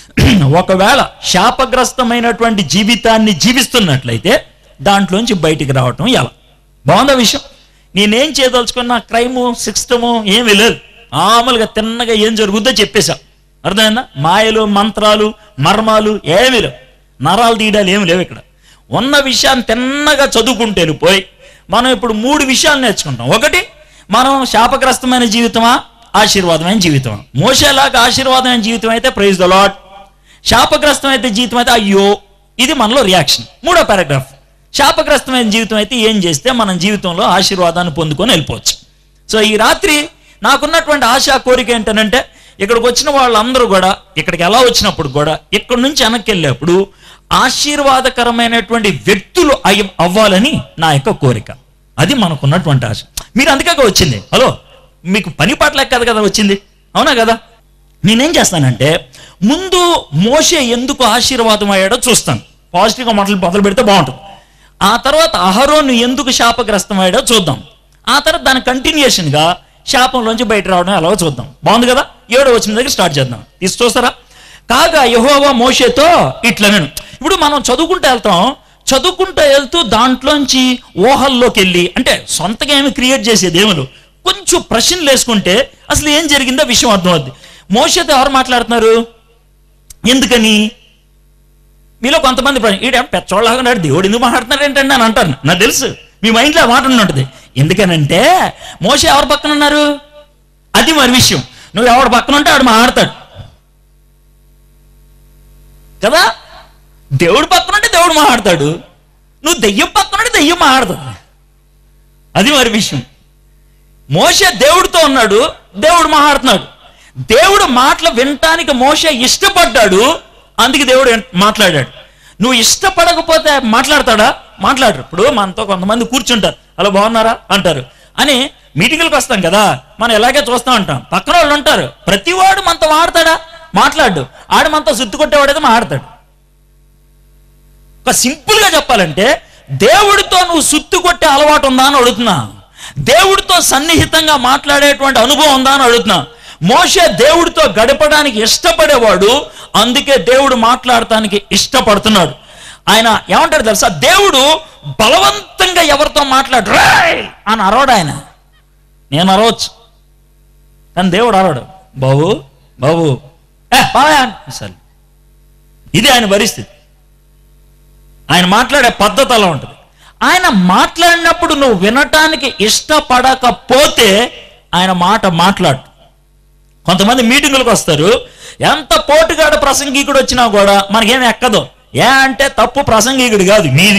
ఒకవేళ శాపగ్రస్తమైనటువంటి జీవితాన్ని జీవిస్తున్నట్లయితే దాంట్లోంచి బయటికి రావటం ఎలా బాగుందా విషయం నేనేం చేయదలుచుకున్నా క్రైము సిస్టము ఏమీ లేదు మామూలుగా తిన్నగా ఏం జరుగుద్దో చెప్పేశా అర్థమైందా మాయలు మంత్రాలు మర్మాలు ఏమీ లేవు నరాలు తీయడాలు ఏమి లేవు ఇక్కడ ఉన్న విషయాన్ని తిన్నగా చదువుకుంటూ వెళ్ళిపోయి మనం ఇప్పుడు మూడు విషయాలు నేర్చుకుంటాం ఒకటి మనం శాపగ్రస్తమైన జీవితమా ఆశీర్వాదమైన జీవితమా మోసేలాగా ఆశీర్వాదమైన జీవితం అయితే ప్రైజ్ ద లాడ్ శాపగ్రస్తమైతే జీవితం అయితే అయ్యో ఇది మనలో రియాక్షన్ మూడో పారాగ్రాఫ్ శాపగ్రస్తమైన జీవితం అయితే ఏం చేస్తే మనం జీవితంలో ఆశీర్వాదాన్ని పొందుకొని వెళ్ళిపోవచ్చు సో ఈ రాత్రి నాకున్నటువంటి ఆశ కోరిక ఏంటనంటే ఇక్కడికి వచ్చిన వాళ్ళందరూ కూడా ఇక్కడికి ఎలా వచ్చినప్పుడు కూడా ఇక్కడి నుంచి వెనక్కి వెళ్ళేప్పుడు ఆశీర్వాదకరమైనటువంటి వ్యక్తులు అయ్య అవ్వాలని నా యొక్క కోరిక అది మనకున్నటువంటి ఆశ మీరు అందుకే వచ్చింది హలో మీకు పని పాటలే కదా కదా వచ్చింది అవునా కదా నేనేం చేస్తానంటే ముందు మోషే ఎందుకు ఆశీర్వాదం అయ్యాడో చూస్తాను పాజిటివ్గా మాటలు మొదలు పెడితే బాగుంటుంది ఆ తర్వాత అహరోను ఎందుకు శాపగ్రస్తం అయ్యాడో చూద్దాం ఆ తర్వాత దాని కంటిన్యూషన్గా శాపంలోంచి బయట రావడం ఎలాగో చూద్దాం బాగుంది కదా ఏడో వచ్చిన దగ్గర స్టార్ట్ చేద్దాం ఇది చూస్తారా కాగా యహోవా మోషేతో ఇట్లా నేను ఇప్పుడు మనం చదువుకుంటూ వెళ్తాం చదువుకుంటూ వెళ్తూ దాంట్లోంచి ఊహల్లోకి వెళ్ళి అంటే సొంతగా ఏమి క్రియేట్ చేసే దేవులు కొంచెం ప్రశ్నలు వేసుకుంటే అసలు ఏం జరిగిందో విషయం అర్థమవుద్ది మోషతో ఎవరు మాట్లాడుతున్నారు ఎందుకని మీలో కొంతమంది ప్రశ్న ఈడ పెచ్చోళ్ళగా ఉన్నాడు దేవుడు ఎందుకు మాట్లాడుతున్నాడు ఏంటండి అని అంటారు నాకు తెలుసు మీ మైండ్లో ఆ మాట ఉంటుంది ఎందుకనంటే మోస ఎవరి పక్కన ఉన్నారు అది మరి విషయం నువ్వు ఎవడు పక్కన ఉంటే ఆడు మాట్లాడతాడు కదా దేవుడు పక్కన ఉంటే దేవుడు మాట్లాడతాడు నువ్వు దెయ్యం పక్కన ఉంటే దెయ్యం మాట్లాడుతుంది అది మరి విషయం మోషే దేవుడితో ఉన్నాడు దేవుడు మాట్లాడుతున్నాడు దేవుడు మాటలు వినటానికి మోషే ఇష్టపడ్డాడు అందుకే దేవుడు ఎన్- మాట్లాడాడు నువ్వు ఇష్టపడకపోతే మాట్లాడతాడా మాట్లాడరు ఇప్పుడు మనతో కొంతమంది కూర్చుంటారు అలా బాగున్నారా అంటారు అని మీటింగులకు వస్తాం కదా మనం ఇలాగే చూస్తూ ఉంటాం పక్కన వాళ్ళు ఉంటారు ప్రతివాడు మనతో మాడతాడా మాట్లాడు ఆడు మనతో సుత్తు కొట్టేవాడైతే మాట్లాడతాడు ఒక సింపుల్ గా చెప్పాలంటే దేవుడితో నువ్వు సుత్తు కొట్టే అలవాటు ఉందా అని అడుగుతున్నా దేవుడితో సన్నిహితంగా మాట్లాడేటువంటి అనుభవం ఉందా అని అడుగుతున్నా మోషే దేవుడితో గడపడానికి ఇష్టపడేవాడు అందుకే దేవుడు మాట్లాడటానికి ఇష్టపడుతున్నాడు ఆయన ఏమంటాడు తెలుసా దేవుడు బలవంతంగా ఎవరితో మాట్లాడు "రేయ్!" అని అరవడు ఆయన నేను అరవచ్చు కానీ దేవుడు అరవడు బాబు బాబు ఏ బాయ్ అని సరే ఇది ఆయన పరిస్థితి ఆయన మాట్లాడే పద్ధతి అలా ఉంటుంది ఆయన మాట్లాడినప్పుడు నువ్వు వినటానికి ఇష్టపడకపోతే ఆయన మాట మాట్లాడు కొంతమంది మీటింగులకు వస్తారు ఎంత పోటుగాడు ప్రసంగికుడు వచ్చినా కూడా మనకేం ఎక్కదు ఏ అంటే తప్పు ప్రసంగికుడు కాదు మీది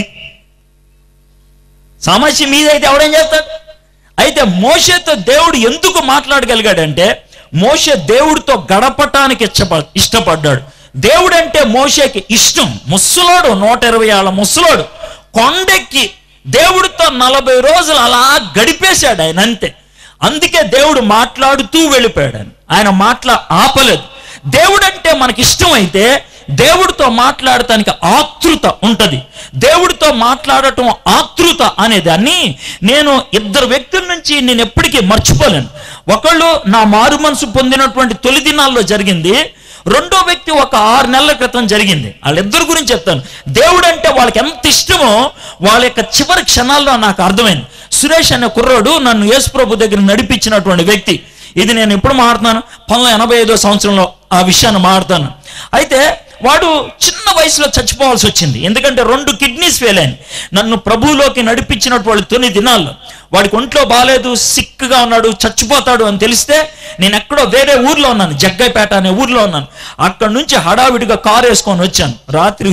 సమస్య మీదైతే ఎవడేం చేస్తాడు అయితే మోషతో దేవుడు ఎందుకు మాట్లాడగలిగాడంటే మోషే దేవుడితో గడపటానికి ఇష్టప ఇష్టపడ్డాడు దేవుడు అంటే మోషేకి ఇష్టం ముసలోడు నూట ఇరవై ఏళ్ళ ముసలోడు కొండెక్కి దేవుడితో నలభై రోజులు అలా గడిపేశాడు ఆయన అంతే అందుకే దేవుడు మాట్లాడుతూ వెళ్ళిపోయాడు ఆయన. ఆయన మాట్లా ఆపలేదు దేవుడు అంటే మనకి ఇష్టమైతే దేవుడితో మాట్లాడటానికి ఆతృత ఉంటది దేవుడితో మాట్లాడటం ఆతృత అనే దాన్ని నేను ఇద్దరు వ్యక్తుల నుంచి నేను ఎప్పటికీ మర్చిపోలేను ఒకళ్ళు నా మారు మనసు పొందినటువంటి తొలి దినాల్లో జరిగింది రెండో వ్యక్తి ఒక ఆరు నెలల క్రితం జరిగింది వాళ్ళిద్దరి గురించి చెప్తాను దేవుడు అంటే వాళ్ళకి ఎంత ఇష్టమో వాళ్ళ యొక్క చివరి క్షణాల్లో నాకు అర్థమైంది సురేష్ అనే కుర్రోడు నన్ను యేసు ప్రభు దగ్గర నడిపించినటువంటి వ్యక్తి ఇది నేను ఎప్పుడు మాట్లాడుతున్నాను పంతొమ్మిది ఎనభై ఐదో సంవత్సరంలో ఆ విషయాన్ని మాట్లాడతాను అయితే వాడు చిన్న వయసులో చచ్చిపోవాల్సి వచ్చింది ఎందుకంటే రెండు కిడ్నీస్ ఫెయిల్ అయింది నన్ను ప్రభువులోకి నడిపించినటువంటి తొలి దినాల్లో వాడికి ఒంట్లో బాగాలేదు సిక్గా ఉన్నాడు చచ్చిపోతాడు అని తెలిస్తే నేను ఎక్కడో వేరే ఊర్లో ఉన్నాను జగ్గైపేట అనే ఊర్లో ఉన్నాను అక్కడ నుంచి హడావిడిగా కారు వేసుకొని వచ్చాను రాత్రి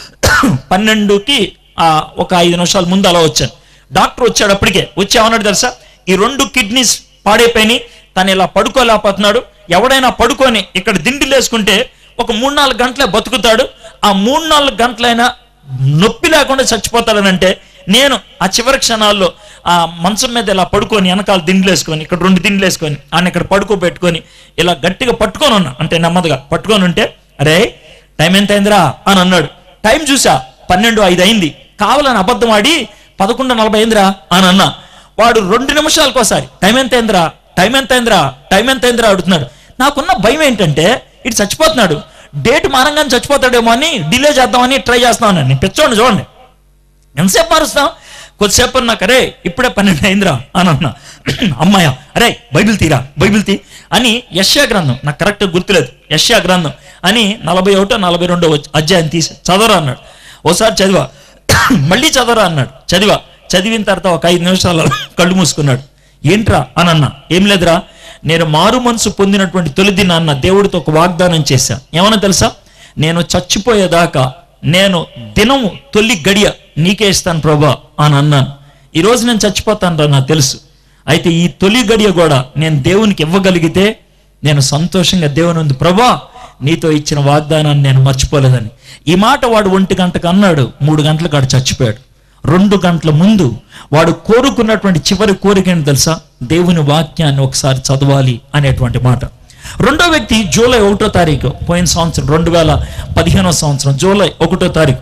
పన్నెండుకి ఆ, ఒక ఐదు నిమిషాల ముందు అలా వచ్చాను డాక్టర్ వచ్చాడు అప్పటికే వచ్చి ఏమన్నాడు తెలుసా ఈ రెండు కిడ్నీస్ పాడైపోయినాయి తను ఇలా పడుకోలేకపోతున్నాడు ఎవడైనా పడుకొని ఇక్కడ దిండిలు వేసుకుంటే ఒక మూడు నాలుగు గంటలే బతుకుతాడు ఆ మూడు నాలుగు గంటలైనా నొప్పి లేకుండా చచ్చిపోతాడని అంటే నేను ఆ చివరి క్షణాల్లో ఆ మంచం మీద ఇలా పడుకొని వెనకాల దిండ్లు వేసుకొని ఇక్కడ రెండు దిండ్లు వేసుకొని ఆయన ఇక్కడ పడుకోబెట్టుకొని ఇలా గట్టిగా పట్టుకొని ఉన్నా అంటే నెమ్మదిగా పట్టుకొని ఉంటే అరే టైం ఎంత అయిందిరా అని అన్నాడు టైం చూసా పన్నెండు ఐదు అయింది కావాలని అబద్ధం ఆడి పదకొండు నలభై అయిందిరా అని అన్నా వాడు రెండు నిమిషాలకు ఒకసారి టైం ఎంత అయిందిరా టైం ఎంత అయిందిరా టైం ఎంత అయిందిరా అడుగుతున్నాడు నాకున్న భయం ఏంటంటే ఇటు చచ్చిపోతున్నాడు డేట్ మారంగానే చచ్చిపోతాడేమో అని డిలే చేద్దామని ట్రై చేస్తామని నేను పిచ్చోండి చూడండి ఎంతసేపు మారుస్తాం కొద్దిసేపు నాకు అరే ఇప్పుడే పన్నెండు అయిందిరా అని అన్నా అమ్మాయ అరే బైబిల్ తీరా బైబిల్ తీ అని యశ్యా గ్రంథం నాకు కరెక్ట్ గుర్తులేదు యశ్యా గ్రంథం అని నలభై ఒకటో నలభై రెండో అధ్యాయం తీసి చదవరా అన్నాడు ఓసారి చదివా మళ్ళీ చదవరా అన్నాడు చదివా చదివిన తర్వాత ఒక ఐదు నిమిషాలు కళ్ళు మూసుకున్నాడు ఏంట్రా అని అన్నా ఏం లేదురా నేను మారు మనసు పొందినటువంటి తొలి దినాన్న దేవుడితో ఒక వాగ్దానం చేశా ఏమన్నా తెలుసా నేను చచ్చిపోయేదాకా నేను దినము తొలి గడియ నీకే ఇస్తాను ప్రభా అని అన్నాను ఈరోజు నేను చచ్చిపోతాను రా నాకు తెలుసు అయితే ఈ తొలి గడియ కూడా నేను దేవునికి ఇవ్వగలిగితే నేను సంతోషంగా దేవుని ఉంది ప్రభా నీతో ఇచ్చిన వాగ్దానాన్ని నేను మర్చిపోలేదని ఈ మాట వాడు ఒంటి గంటకు అన్నాడు మూడు గంటలకు వాడు చచ్చిపోయాడు రెండు గంటల ముందు వాడు కోరుకున్నటువంటి చివరి కోరిక ఏంటి తెలుసా దేవుని వాక్యాన్ని ఒకసారి చదవాలి అనేటువంటి మాట రెండో వ్యక్తి జూలై ఒకటో తారీఖు పోయిన సంవత్సరం రెండు వేల పదిహేనో సంవత్సరం జూలై ఒకటో తారీఖు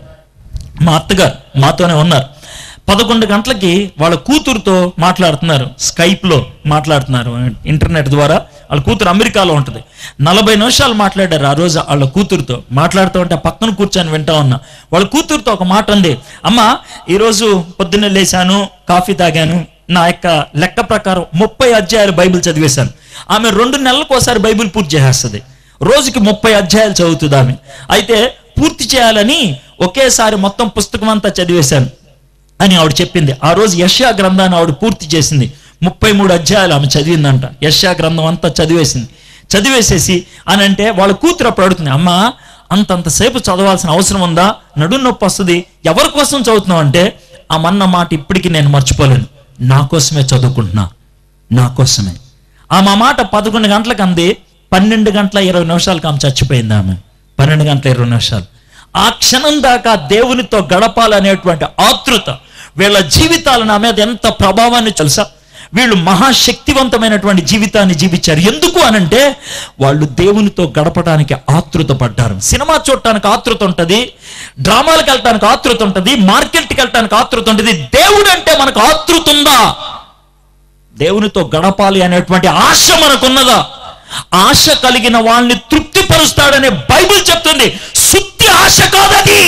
మా అత్తగారు మాతోనే ఉన్నారు పదకొండు గంటలకి వాళ్ళ కూతురుతో మాట్లాడుతున్నారు స్కైప్లో మాట్లాడుతున్నారు ఇంటర్నెట్ ద్వారా వాళ్ళ కూతురు అమెరికాలో ఉంటుంది నలభై నిమిషాలు మాట్లాడారు ఆ రోజు వాళ్ళ కూతురుతో మాట్లాడుతూ ఉంటే పక్కన కూర్చొని వింటా ఉన్నా వాళ్ళ కూతురుతో ఒక మాట ఉంది అమ్మ ఈరోజు పొద్దున్నే లేచాను కాఫీ తాగాను నా యొక్క లెక్క ప్రకారం ముప్పై అధ్యాయాలు బైబిల్ చదివేశాను ఆమె రెండు నెలలకు ఒకసారి బైబిల్ పూర్తి చేసేస్తుంది రోజుకి ముప్పై అధ్యాయాలు చదువుతుంది ఆమె అయితే పూర్తి చేయాలని ఒకేసారి మొత్తం పుస్తకం అంతా చదివేశాను అని ఆవిడ చెప్పింది ఆ రోజు యష్యా గ్రంథాన్ని ఆవిడ పూర్తి చేసింది ముప్పై మూడు అధ్యాయాలు ఆమె చదివిందంట యష్యా గ్రంథం అంతా చదివేసింది చదివేసేసి అని అంటే వాళ్ళ కూతురు అప్పుడు అడుగుతుంది అమ్మా అంతంతసేపు చదవాల్సిన అవసరం ఉందా నడుం నొప్పి వస్తుంది ఎవరి కోసం చదువుతున్నావు అంటే ఆ మన్న మాట ఇప్పటికీ నేను మర్చిపోలేను నా కోసమే చదువుకుంటున్నా నా కోసమే ఆమె ఆ మాట పదకొండు గంటలకు అంది పన్నెండు గంటల ఇరవై నిమిషాలకు ఆమె చచ్చిపోయింది ఆమె పన్నెండు గంటల ఇరవై నిమిషాలు ఆ క్షణం దాకా దేవునితో గడపాలనేటువంటి ఆతృత వీళ్ళ జీవితాలు నా మీద ఎంత ప్రభావాన్ని తెలుసా వీళ్ళు మహాశక్తివంతమైనటువంటి జీవితాన్ని జీవించారు ఎందుకు అనంటే వాళ్ళు దేవునితో గడపడానికి ఆతృత పడ్డారు సినిమా చూడటానికి ఆతృత ఉంటుంది డ్రామాలకు వెళ్ళటానికి ఆతృత ఉంటుంది మార్కెట్కి వెళ్ళటానికి ఆతృత ఉంటుంది దేవుడు అంటే మనకు ఆతృత ఉందా దేవునితో గడపాలి అనేటువంటి ఆశ మనకున్నదా ఆశ కలిగిన వాళ్ళని తృప్తిపరుస్తాడనే బైబిల్ చెప్తుంది శుద్ధి ఆశ కాదది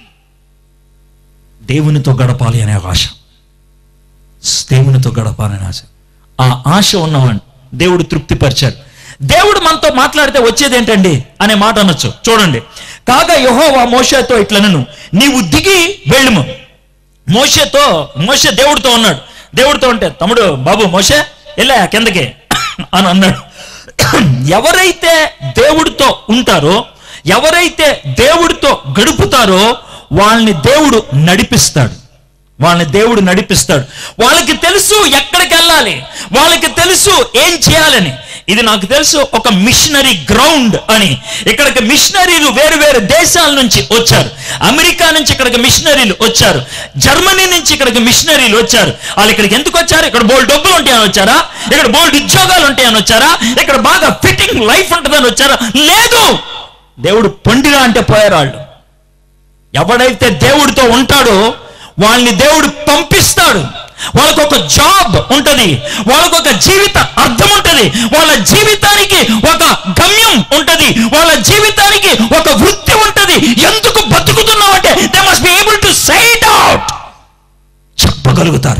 దేవునితో గడపాలి అనే ఆశ దేవునితో గడపాలనే ఆశ ఆ ఆశ ఉన్నవాడిని దేవుడు తృప్తిపరిచాడు దేవుడు మనతో మాట్లాడితే వచ్చేది ఏంటండి అనే మాట అనొచ్చు చూడండి కాగా యెహోవా మోషేతో ఇట్లనను నీవు దిగి వెళ్ళుము మోషేతో మోషే దేవుడితో ఉన్నాడు దేవుడితో ఉంటే తమ్ముడు బాబు మోషే వెళ్ళా కిందకి అని అన్నాడు ఎవరైతే దేవుడితో ఉంటారో ఎవరైతే దేవుడితో గడుపుతారో వాళ్ళని దేవుడు నడిపిస్తాడు వాళ్ళని దేవుడు నడిపిస్తాడు వాళ్ళకి తెలుసు ఎక్కడికి వెళ్ళాలి వాళ్ళకి తెలుసు ఏం చేయాలని ఇది నాకు తెలుసు ఒక మిషనరీ గ్రౌండ్ అని ఇక్కడికి మిషనరీలు వేరు వేరు దేశాల నుంచి వచ్చారు అమెరికా నుంచి ఇక్కడికి మిషనరీలు వచ్చారు జర్మనీ నుంచి ఇక్కడికి మిషనరీలు వచ్చారు వాళ్ళు ఇక్కడికి ఎందుకు వచ్చారు ఇక్కడ బోల్డ్ డబ్బులు ఉంటాయని వచ్చారా ఇక్కడ బోల్డ్ ఉద్యోగాలు ఉంటాయని వచ్చారా ఇక్కడ బాగా ఫిట్టింగ్ లైఫ్ ఉంటుందని వచ్చారా లేదు దేవుడు పొండిరా అంటే పోయారు వాళ్ళు ఎవడైతే దేవుడితో ఉంటాడో వాళ్ళని దేవుడు పంపిస్తాడు వాళ్ళకు ఒక జాబ్ ఉంటది వాళ్ళకు ఒక జీవిత అర్థం ఉంటది వాళ్ళ జీవితానికి ఒక గమ్యం ఉంటది వాళ్ళ జీవితానికి ఒక వృత్తి ఉంటది ఎందుకు బతుకుతున్నావు అంటే they must be able to side out చెప్పగలుగుతారు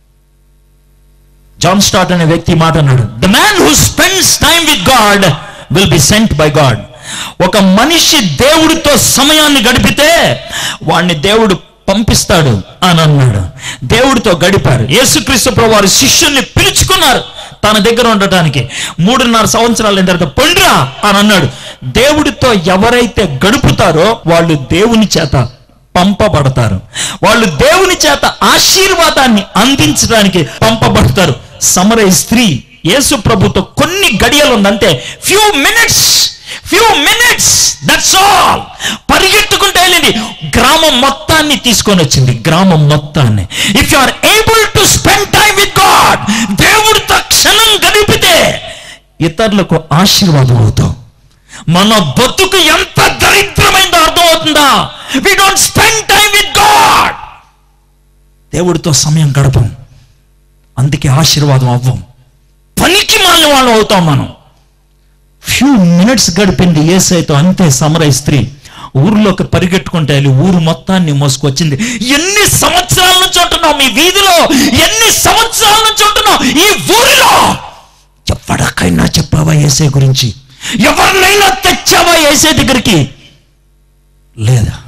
జాన్ స్టార్ట్ అనే వ్యక్తి ఈ మాట అన్నాడు the man who spends time with God will be sent by God ఒక మనిషి దేవుడితో సమయాన్ని గడిపితే వాడిని దేవుడు పంపిస్తాడు అని అన్నాడు దేవుడితో గడిపారు యేసుక్రీస్తు ప్రభు వారి శిష్యుల్ని పిలుచుకున్నారు తన దగ్గర ఉండటానికి మూడున్నర సంవత్సరాల తర్వాత పండురా అని అన్నాడు దేవుడితో ఎవరైతే గడుపుతారో వాళ్ళు దేవుని చేత పంపబడతారు వాళ్ళు దేవుని చేత ఆశీర్వాదాన్ని అందించడానికి పంపబడతారు సమరయ స్త్రీ యేసు ప్రభుతో కొన్ని గడియలు ఉందంటే few minutes few minutes that's all పరిగెత్తుకుంటూ వెళ్ళింది గ్రామం మొత్తాన్ని తీసుకొని వచ్చింది గ్రామం మొత్తాన్ని if you are able to spend time with God దేవుడితో క్షణం గడిపితే ఇతరులకు ఆశీర్వాదం అవుతాం మన బతుకు ఎంత దరిద్రమైందో అర్థమవుతుందా we don't spend time with God దేవుడితో సమయం గడపం అందుకే ఆశీర్వాదం అవ్వం పనికి మాలిన వాళ్ళం అవుతాం మనం ఫ్యూ మినిట్స్ గడిపింది ఏసైతో అంతే సమరయ స్త్రీ ఊర్లోకి పరిగెట్టుకుంటే వెళ్ళి ఊరు మొత్తాన్ని మోసుకొచ్చింది ఎన్ని సంవత్సరాల నుంచి ఉంటున్నావు మీ వీధిలో ఎన్ని సంవత్సరాల నుంచి ఉంటున్నావు ఈ ఊరిలో ఎవరికైనా చెప్పావా ఏసై గురించి ఎవరినైనా తెచ్చావా ఏసై దగ్గరికి లేదా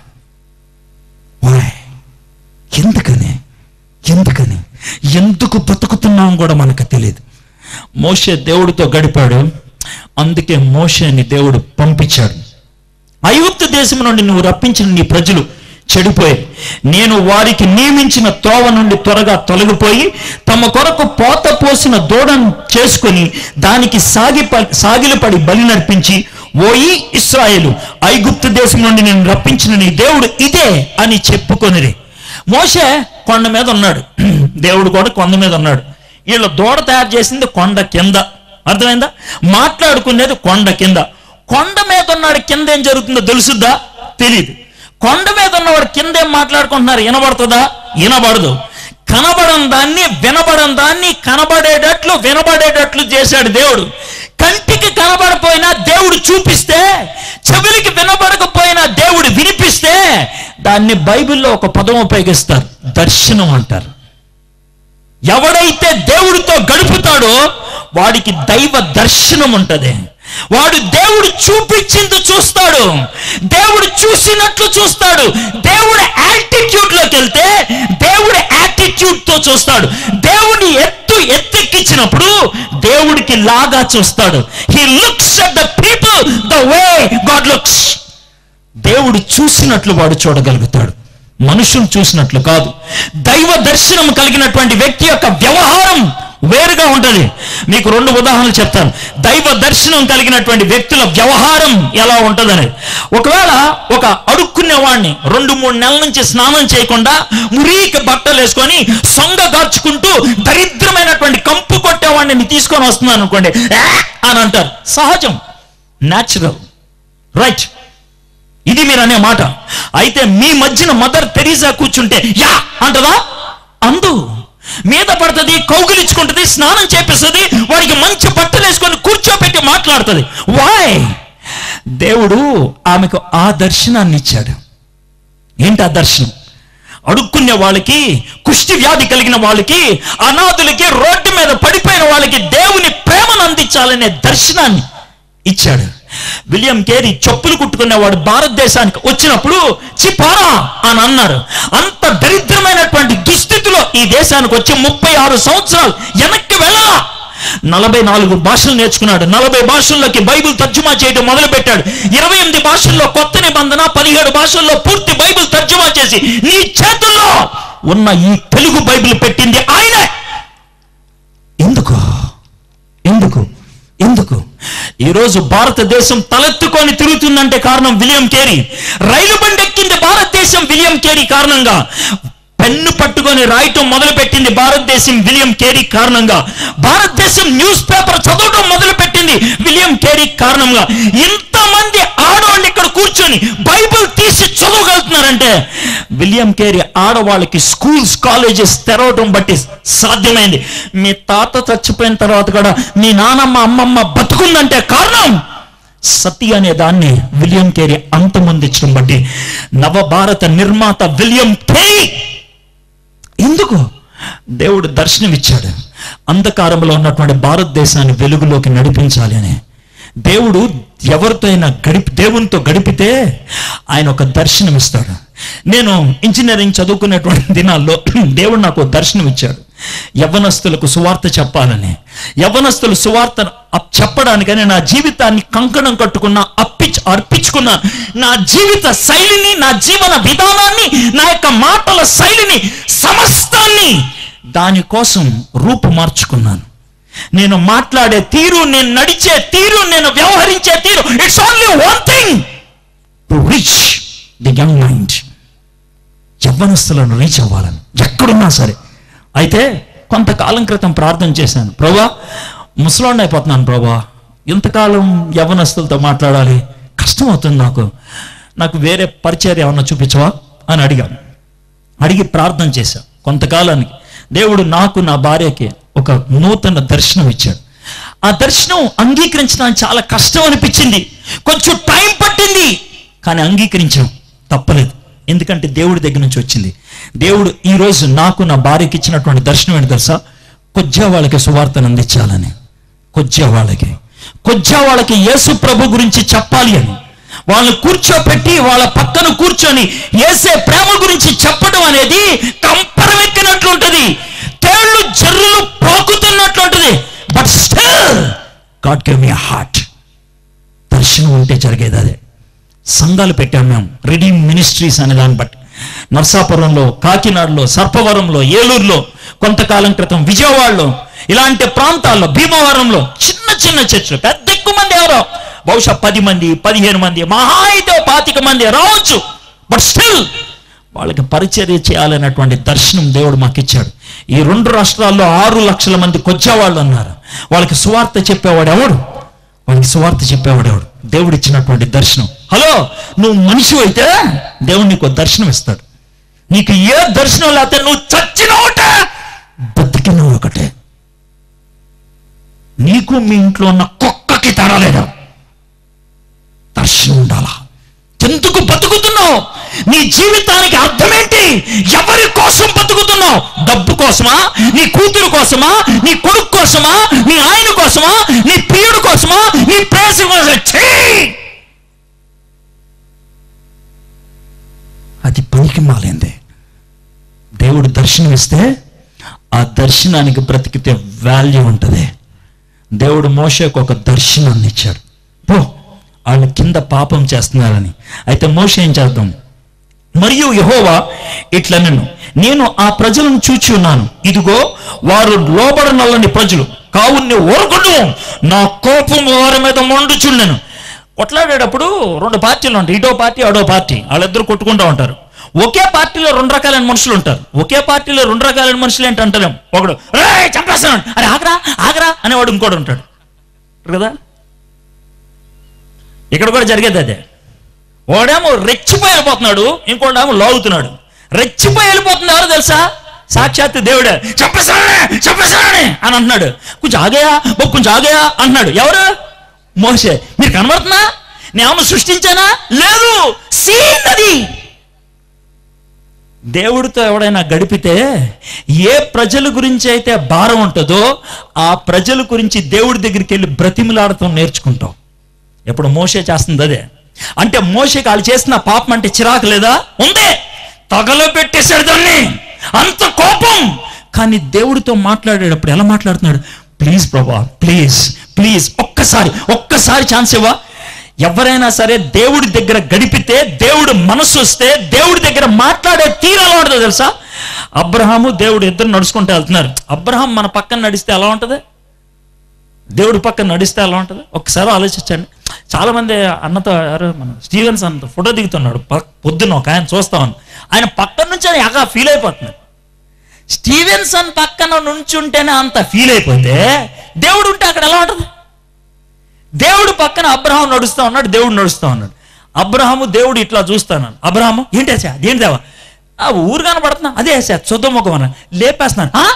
Why? ఎందుకని ఎందుకని ఎందుకు బతుకుతున్నాం కూడా మనకు తెలియదు మోషే దేవుడితో గడిపాడు అందుకే మోషేని దేవుడు పంపించాడు ఐగుప్తు దేశం నుండి నువ్వు రప్పించిన నీ ప్రజలు చెడిపోయారు నేను వారికి నియమించిన తోవ నుండి త్వరగా తొలగిపోయి తమ కొరకు పోత పోసిన దూడను చేసుకొని దానికి సాగి సాగిలపడి బలి నర్పించి ఓయి ఇస్రాయేలు ఐగుప్తు దేశం నుండి నేను రప్పించిన నీ దేవుడు ఇదే అని చెప్పుకొనిరి మోషే కొండ మీద ఉన్నాడు దేవుడు కూడా కొండ మీద ఉన్నాడు వీళ్ళు దూడ తయారు చేసింది కొండ కింద అర్థమైందా మాట్లాడుకునేది కొండ కింద కొండ మీద ఉన్నాడు కింద ఏం జరుగుతుందో తెలుసుద్దా తెలియదు కొండ మీద ఉన్నవాడు కింద ఏం మాట్లాడుకుంటున్నారు వినబడుతుందా వినబడదు కనబడని దాన్ని వినబడని దాన్ని కనబడేటట్లు వినబడేటట్లు చేశాడు దేవుడు కంటికి కనబడపోయినా దేవుడు చూపిస్తే చెవులకి వినబడకపోయినా దేవుడు వినిపిస్తే దాన్ని బైబిల్లో ఒక పదం ఉపయోగిస్తారు దర్శనం అంటారు ఎవడైతే దేవుడితో గడుపుతాడో వాడికి దైవ దర్శనం ఉంటది వాడు దేవుడు చూపించింది చూస్తాడు దేవుడు చూసినట్లు చూస్తాడు దేవుడు యాటిట్యూడ్ లోకి వెళ్తే దేవుడు యాటిట్యూడ్ తో చూస్తాడు దేవుని ఎత్తు ఎత్తెక్కించినప్పుడు దేవుడికి లాగా చూస్తాడు he looks at the people the way God looks దేవుడు చూసినట్లు వాడు చూడగలుగుతాడు మనుషులు చూసినట్లు కాదు దైవ దర్శనం కలిగినటువంటి వ్యక్తి యొక్క వ్యవహారం వేరుగా ఉంటుంది మీకు రెండు ఉదాహరణలు చెప్తాను దైవ దర్శనం కలిగినటువంటి వ్యక్తుల వ్యవహారం ఎలా ఉంటుందని ఒకవేళ ఒక అడుక్కునే వాడిని రెండు మూడు నెలల నుంచి స్నానం చేయకుండా మురికి బట్టలు వేసుకొని సొంగ గార్చుకుంటూ దరిద్రమైనటువంటి కంపు కొట్టేవాడిని తీసుకొని వస్తున్నాను అనుకోండి "ఆ" అని అంటారు సహజం న్యాచురల్ రైట్ ఇది మీరు అనే మాట అయితే మీ మధ్యన మదర్ తెరీసా కూర్చుంటే యా అంటదా అందు మీద పడుతుంది కౌగిలించుకుంటుంది స్నానం చేపిస్తుంది వాడికి మంచి బట్టలు వేసుకొని కూర్చోబెట్టి మాట్లాడుతుంది వాయ్ దేవుడు ఆమెకు ఆ దర్శనాన్ని ఇచ్చాడు ఏంటి ఆ దర్శనం అడుక్కునే వాళ్ళకి కుష్టి వ్యాధి కలిగిన వాళ్ళకి అనాథులకి రోడ్డు మీద పడిపోయిన వాళ్ళకి దేవుని ప్రేమను అందించాలనే దర్శనాన్ని ఇచ్చాడు విలియం కేరీ చెప్పులు కుట్టుకునేవాడు భారతదేశానికి వచ్చినప్పుడు చిపారా అని అన్నారు అంత దరిద్రమైనటువంటి దుస్థితిలో ఈ దేశానికి వచ్చి ముప్పై ఆరు సంవత్సరాలు వెనక్కి వెళ్ళాల నలభై నాలుగు భాషలు నేర్చుకున్నాడు నలభై భాషల్లోకి బైబిల్ తర్జుమా చేయడం మొదలు పెట్టాడు ఇరవై ఎనిమిది భాషల్లో కొత్త నిబంధన పదిహేడు భాషల్లో పూర్తి బైబిల్ తర్జుమా చేసి నీ చేతుల్లో ఉన్న ఈ తెలుగు బైబిల్ పెట్టింది ఆయనే ఎందుకు ఎందుకు ఎందుకు ఈరోజు భారతదేశం తలెత్తుకొని తిరుగుతుందంటే కారణం విలియం కేరీ రైలు బండి ఎక్కింది భారతదేశం విలియం కేరీ కారణంగా పెన్ను పట్టుకొని రాయటం మొదలుపెట్టింది భారతదేశం విలియం కేరీ కారణంగా భారతదేశం న్యూస్ పేపర్ చదవటం మొదలుపెట్టింది విలియం కేరీ కారణంగా ఇంతమంది ఆడవాళ్ళు ఇక్కడ కూర్చొని బైబిల్ తీసి చదవగలుగుతున్నారంటే విలియం కేరీ ఆడవాళ్ళకి స్కూల్స్ కాలేజెస్ తెరవటం బట్టి సాధ్యమైంది మీ తాత చచ్చిపోయిన తర్వాత కూడా మీ నానమ్మ అమ్మమ్మ బతుకుందంటే కారణం సతి అనే దాన్ని విలియం కేరీ అంతమొందించడం బట్టి నవభారత నిర్మాత విలియం కేరీ ఎందుకు దేవుడు దర్శనమిచ్చాడు అంధకారంలో ఉన్నటువంటి భారతదేశాన్ని వెలుగులోకి నడిపించాలి అని దేవుడు ఎవరితో అయినా గడిపి దేవునితో గడిపితే ఆయన ఒక దర్శనం ఇస్తాడు నేను ఇంజనీరింగ్ చదువుకునేటువంటి దినాల్లో దేవుడు నాకు ఒక దర్శనం ఇచ్చాడు యవ్వనస్తులకు సువార్త చెప్పాలని యవ్వనస్తులు సువార్త అప్- చెప్పడానికని నా జీవితాన్ని కంకణం కట్టుకున్న అప్పించు అర్పించుకున్న నా జీవిత శైలిని నా జీవన విధానాన్ని నా యొక్క మాటల శైలిని సమస్తాన్ని దానికోసం రూపు మార్చుకున్నాను నేను మాట్లాడే తీరు నేను నడిచే తీరు నేను వ్యవహరించే తీరు it's only one thing to reach the young mind యవ్వనస్తులను రీచ్ అవ్వాలని ఎక్కడున్నా సరే అయితే కొంతకాలం క్రితం ప్రార్థన చేశాను ప్రభా ముసలాండి అయిపోతున్నాను ప్రభా ఇంతకాలం యవ్వనస్తులతో మాట్లాడాలి కష్టం అవుతుంది నాకు నాకు వేరే పరిచయం ఏమన్నా చూపించవా అని అడిగాను అడిగి ప్రార్థన చేశాం కొంతకాలానికి దేవుడు నాకు నా భార్యకి ఒక నూతన దర్శనం ఇచ్చాడు ఆ దర్శనం అంగీకరించడానికి చాలా కష్టం అనిపించింది కొంచెం టైం పట్టింది కానీ అంగీకరించాం తప్పలేదు ఎందుకంటే దేవుడి దగ్గర నుంచి వచ్చింది దేవుడు ఈ రోజు నాకు నా భార్యకి ఇచ్చినటువంటి దర్శనం ఏంటి తెలుసా కొద్దిగా వాళ్ళకి సువార్తను అందించాలని కొద్దిగా వాళ్ళకి కొద్దిగా వాళ్ళకి యేసు ప్రభు గురించి చెప్పాలి అని వాళ్ళని కూర్చోపెట్టి వాళ్ళ పక్కన కూర్చొని ఏసే ప్రేమ గురించి చెప్పడం అనేది కంపరం ఎక్కినట్లుంటది తేళ్లు జర్రులు పాకుతున్నట్లుంటది but still God give me heart దర్శనం ఉంటే జరిగేది అదే సంఘాలు పెట్టాం మేము రిడీమ్ మినిస్ట్రీస్ అనే దాన్ని బట్టి నర్సాపురంలో కాకినాడలో సర్పవరంలో ఏలూరులో కొంతకాలం క్రితం విజయవాడలో ఇలాంటి ప్రాంతాల్లో భీమవరంలో చిన్న చిన్న చర్చలు పెద్ద ఎక్కువ మంది ఎవరో బహుశా పది మంది పదిహేను మంది మహా అయితే ఓ పాతిక మంది రావచ్చు బట్ స్టిల్ వాళ్ళకి పరిచర్య చేయాలనేటువంటి దర్శనం దేవుడు మాకు ఇచ్చాడు ఈ రెండు రాష్ట్రాల్లో ఆరు లక్షల మంది కొచ్చేవాళ్ళు ఉన్నారు వాళ్ళకి సువార్త చెప్పేవాడు ఎవడు వాళ్ళకి సువార్త చెప్పేవాడు ఎవడు దేవుడు ఇచ్చినటువంటి దర్శనం హలో నువ్వు మనిషి అయితే దేవుడు నీకు ఒక దర్శనం ఇస్తాడు నీకు ఏ దర్శనం లేకపోతే నువ్వు చచ్చిన ఒకటే బతికిన ఒకటే నీకు మీ ఇంట్లో ఉన్న కుక్కకి తరాలేదా దర్శనం ఉండాలా ఎందుకు బతుకుతున్నావు నీ జీవితానికి అర్థం ఏంటి ఎవరి కోసం బతుకుతున్నావు డబ్బు కోసమా నీ కూతురు కోసమా నీ కొడుకు కోసమా నీ ఆయన కోసమా నీ ప్రియుడు కోసమా నీ ప్రేసి కోసం ఛీ! అది పనికి మాలింది దేవుడు దర్శనం ఇస్తే ఆ దర్శనానికి బ్రతికితే వాల్యూ ఉంటుంది దేవుడు మోషకు ఒక దర్శనాన్ని ఇచ్చాడు పో వాళ్ళు కింద పాపం చేస్తున్నారని అయితే మోష ఏం చేద్దాం మరియు యహోవా ఇట్లా నేను నేను ఆ ప్రజలను చూచి ఉన్నాను ఇదిగో వారు లోబడనల్లని ప్రజలు కావున్ని ఓరకొడు నా కోపం వారి మీద మండుచుండెను కొట్లాడేటప్పుడు రెండు పార్టీలు ఉంటాయి ఇటో పార్టీ అడో పార్టీ వాళ్ళిద్దరు కొట్టుకుంటూ ఉంటారు ఒకే పార్టీలో రెండు రకాలైన మనుషులు ఉంటారు ఒకే పార్టీలో రెండు రకాలైన మనుషులు ఏంటంటారేం ఒకడు రే చంపేస్తున్నాడు అరే ఆగరా ఆగరా అనేవాడు ఇంకోడు ఉంటాడు కదా ఇక్కడ కూడా జరిగేది అదే వాడేమో రెచ్చిపోయి వెళ్ళిపోతున్నాడు ఇంకోడేమో లాగుతున్నాడు రెచ్చిపోయి వెళ్ళిపోతుంది ఎవరు తెలుసా సాక్షాత్ దేవుడే చంపేశానే చంపేశానే అని అంటున్నాడు కొంచెం ఆగయా ఓ కొంచెం ఆగయా అంటున్నాడు ఎవరు మోసే మీరు కనబడుతున్నా నేనేమో సృష్టించానా లేదు సీన్ అది దేవుడితో ఎవడైనా గడిపితే ఏ ప్రజల గురించి అయితే భారం ఉంటుందో ఆ ప్రజల గురించి దేవుడి దగ్గరికి వెళ్ళి బ్రతిమలాడటం నేర్చుకుంటాం ఇప్పుడు మోషే చేస్తుంది అదే అంటే మోషేకి వాళ్ళు చేసిన పాపం అంటే చిరాకు లేదా ఉంది తగలో పెట్టేశాడు దాన్ని అంత కోపం కానీ దేవుడితో మాట్లాడేటప్పుడు ఎలా మాట్లాడుతున్నాడు ప్లీజ్ ప్రభా ప్లీజ్ ప్లీజ్ ఒక్కసారి ఒక్కసారి ఛాన్స్ ఇవ్వా ఎవరైనా సరే దేవుడి దగ్గర గడిపితే దేవుడు మనసు వస్తే దేవుడి దగ్గర మాట్లాడే తీరు ఎలా ఉంటుందో తెలుసా అబ్రహాము దేవుడు ఇద్దరు నడుచుకుంటూ వెళ్తున్నారు అబ్రహాం మన పక్కన నడిస్తే ఎలా ఉంటుంది దేవుడి పక్కన నడిస్తే ఎలా ఉంటుంది ఒక్కసారి ఆలోచించండి చాలా మంది అన్నతో ఎవరు మన స్టీవెన్స్ అన్నతో ఫోటో దిగుతున్నాడు ప- పొద్దున్న ఒక ఆయన చూస్తామని ఆయన పక్కన నుంచి ఆయన ఎగా ఫీల్ అయిపోతున్నాడు స్టీవెన్సన్ పక్కన నుంచుంటేనే అంత ఫీల్ అయిపోతే దేవుడు ఉంటే అక్కడ ఎలా ఉంటుంది దేవుడు పక్కన అబ్రహాం నడుస్తా ఉన్నాడు దేవుడు నడుస్తా ఉన్నాడు అబ్రహాము దేవుడు ఇట్లా చూస్తాను అబ్రహాము ఏంటి అసా ఏంటి దేవా ఆ ఊరు కనబడుతున్నా అదే అసా చూద్దాం అన్న లేపేస్తున్నాను "ఆ?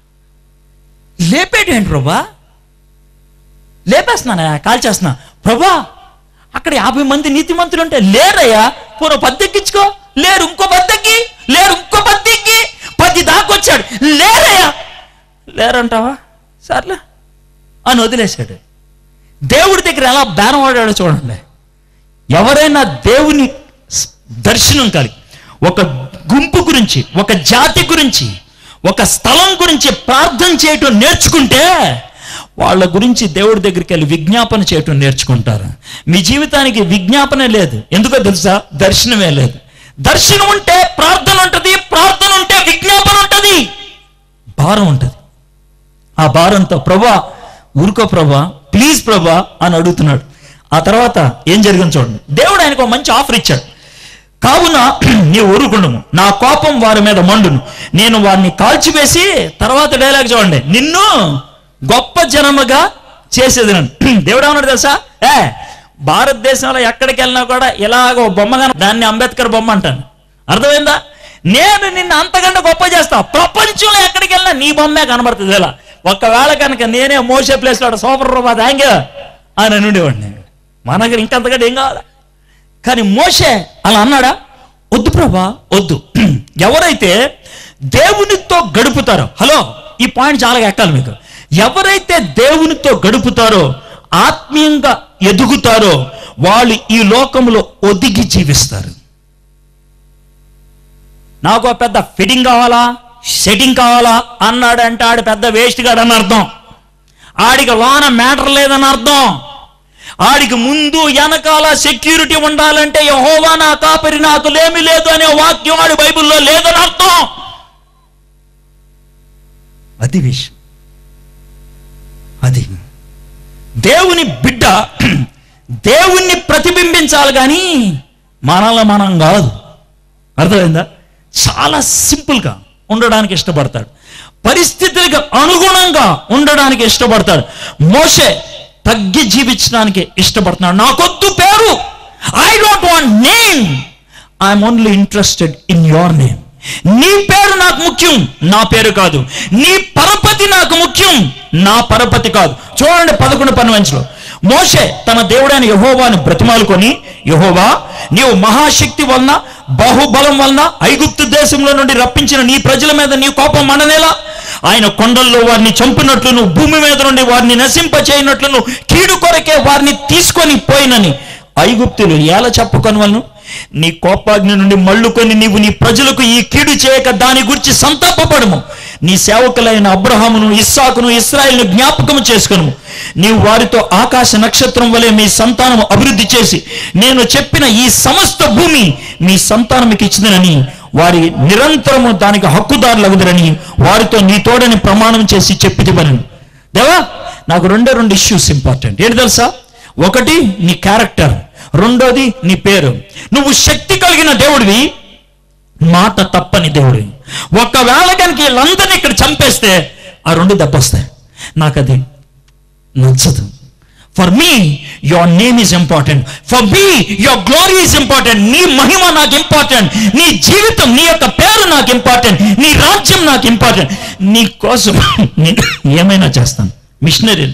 లేపేటి ఏంటి ప్రభా లేపేస్తున్నానా కాల్ చేస్తున్నా ప్రభా అక్కడ యాభై మంది నీతిమంతులు ఉంటే లేరయ్యా పూర్వ పద్దెక్కించుకో లేరు ఇంకో పద్దెక్కి లేరు ఇంకో పద్దెక్కి పది దాకొచ్చాడు లేరయ్యా లేరంటావా సర్లే అని వదిలేశాడు దేవుడి దగ్గర ఎలా బేరం ఆడాడో చూడండి ఎవరైనా దేవుని స్- దర్శనం కలిగి ఒక గుంపు గురించి ఒక జాతి గురించి ఒక స్థలం గురించి ప్రార్థన చేయటం నేర్చుకుంటే వాళ్ళ గురించి దేవుడి దగ్గరికి వెళ్ళి విజ్ఞాపన చేయటం నేర్చుకుంటారు మీ జీవితానికి విజ్ఞాపనే లేదు ఎందుకో తెలుసా దర్శనమే లేదు దర్శనం ఉంటే ప్రార్థన ఉంటుంది ప్రార్థన ఉంటే విజ్ఞాపన ఉంటుంది భారం ఉంటుంది ఆ భారంతో ప్రభా ఊరుకో ప్రభా ప్లీజ్ ప్రభా అని అడుగుతున్నాడు ఆ తర్వాత ఏం జరిగింది చూడండి దేవుడు ఆయనకు ఒక మంచి ఆఫర్ ఇచ్చాడు కావున నీ ఊరుకుండము నా కోపం వారి మీద మండును నేను వారిని కాల్చివేసి తర్వాత డైలాగ్ చూడండి నిన్ను గొప్ప జనముగా చేసేది నన్ను దేవుడు ఏమన్నాడు తెలుసా ఏ భారతదేశంలో ఎక్కడికి వెళ్ళినా కూడా ఇలాగ ఓ బొమ్మగా దాన్ని అంబేద్కర్ బొమ్మ అంటాను అర్థమైందా నేను నిన్ను అంతకంటే గొప్ప చేస్తా ప్రపంచంలో ఎక్కడికి వెళ్ళినా నీ బొమ్మే కనబడుతుంది ఇలా ఒకవేళ కనుక నేనే మోసే ప్లేస్లో సూపర్ రూపా థ్యాంక్ అని అని ఉండేవాడిని మన దగ్గర ఇంకంతకంటే ఏం కావాలి కానీ మోషే అలా అన్నాడా వద్దు ప్రభా వద్దు ఎవరైతే దేవునితో గడుపుతారో హలో ఈ పాయింట్ చాలా ఎక్కాలి మీకు ఎవరైతే దేవునితో గడుపుతారో ఆత్మీయంగా ఎదుగుతారో వాళ్ళు ఈ లోకంలో ఒదిగి జీవిస్తారు నాకు ఒక పెద్ద ఫిట్టింగ్ కావాలా సెట్టింగ్ కావాలా అన్నాడంటే ఆడు పెద్ద వేస్ట్ గాడు అని అర్థం ఆడికి లోన మ్యాటర్ లేదని అర్థం ఆడికి ముందు వెనకాల సెక్యూరిటీ ఉండాలంటే యహోవా నా కాపరి నాకు లేమి లేదు అనే వాక్యం ఆడి బైబిల్లో లేదని అర్థం అది విషయం అది దేవుని బిడ్డ దేవుణ్ణి ప్రతిబింబించాలి కానీ మనల్ని మనం కాదు అర్థమైందా చాలా సింపుల్గా ఉండడానికి ఇష్టపడతాడు పరిస్థితులకు అనుగుణంగా ఉండడానికి ఇష్టపడతాడు మోషే తగ్గి జీవించడానికి ఇష్టపడుతున్నాడు నాకొద్దు పేరు I don't want name I'm only interested in your name నీ పేరు నాకు ముఖ్యం నా పేరు కాదు నీ పరపతి నాకు ముఖ్యం నా పరపతి కాదు చూడండి పదకొండు పన్నెండులో మోషే తన దేవుడైన యహోవాను బ్రతిమాలుకొని యహోవా నీవు మహాశక్తి వలన బాహుబలం వలన ఐగుప్తు దేశంలో నుండి రప్పించిన నీ ప్రజల మీద నీ కోపం మండనేలా ఆయన కొండల్లో వారిని చంపినట్లును భూమి మీద నుండి వారిని నశింప చేయనట్లును కీడు కొరకే వారిని తీసుకొని పోయినని ఐగుప్తులు ఎలా చెప్పుకొని వాళ్ళను నీ కోపాగ్ని నుండి మళ్ళుకొని నీవు నీ ప్రజలకు ఈ కీడు చేయక దాని గురించి సంతాపపడము నీ సేవకులైన అబ్రహామును ఇస్సాకును ఇస్రాయిల్ను జ్ఞాపకము చేసుకును నీవు వారితో ఆకాశ నక్షత్రం వలె మీ సంతానము అభివృద్ధి చేసి నేను చెప్పిన ఈ సమస్త భూమి మీ సంతానముకి ఇచ్చిందని వారి నిరంతరము దానికి హక్కుదారులగుదరని వారితో నీ తోడని ప్రమాణం చేసి చెప్పిదివనను దేవా నాకు రెండే రెండు ఇష్యూస్ ఇంపార్టెంట్ ఏంటి తెలుసా ఒకటి నీ క్యారెక్టర్ రెండోది నీ పేరు నువ్వు శక్తి కలిగిన దేవుడివి మాట తప్పని దేవుడివి ఒకవేళ కనుక వీళ్ళందరినీ ఇక్కడ చంపేస్తే ఆ రెండు దెబ్బొస్తాయి నాకు అది నచ్చదు for me your name is important for me your glory is important నీ మహిమ నాకు ఇంపార్టెంట్ నీ జీవితం నీ యొక్క పేరు నాకు ఇంపార్టెంట్ నీ రాజ్యం నాకు ఇంపార్టెంట్ నీ కోసం నేను ఏమైనా చేస్తాను మిషనరీ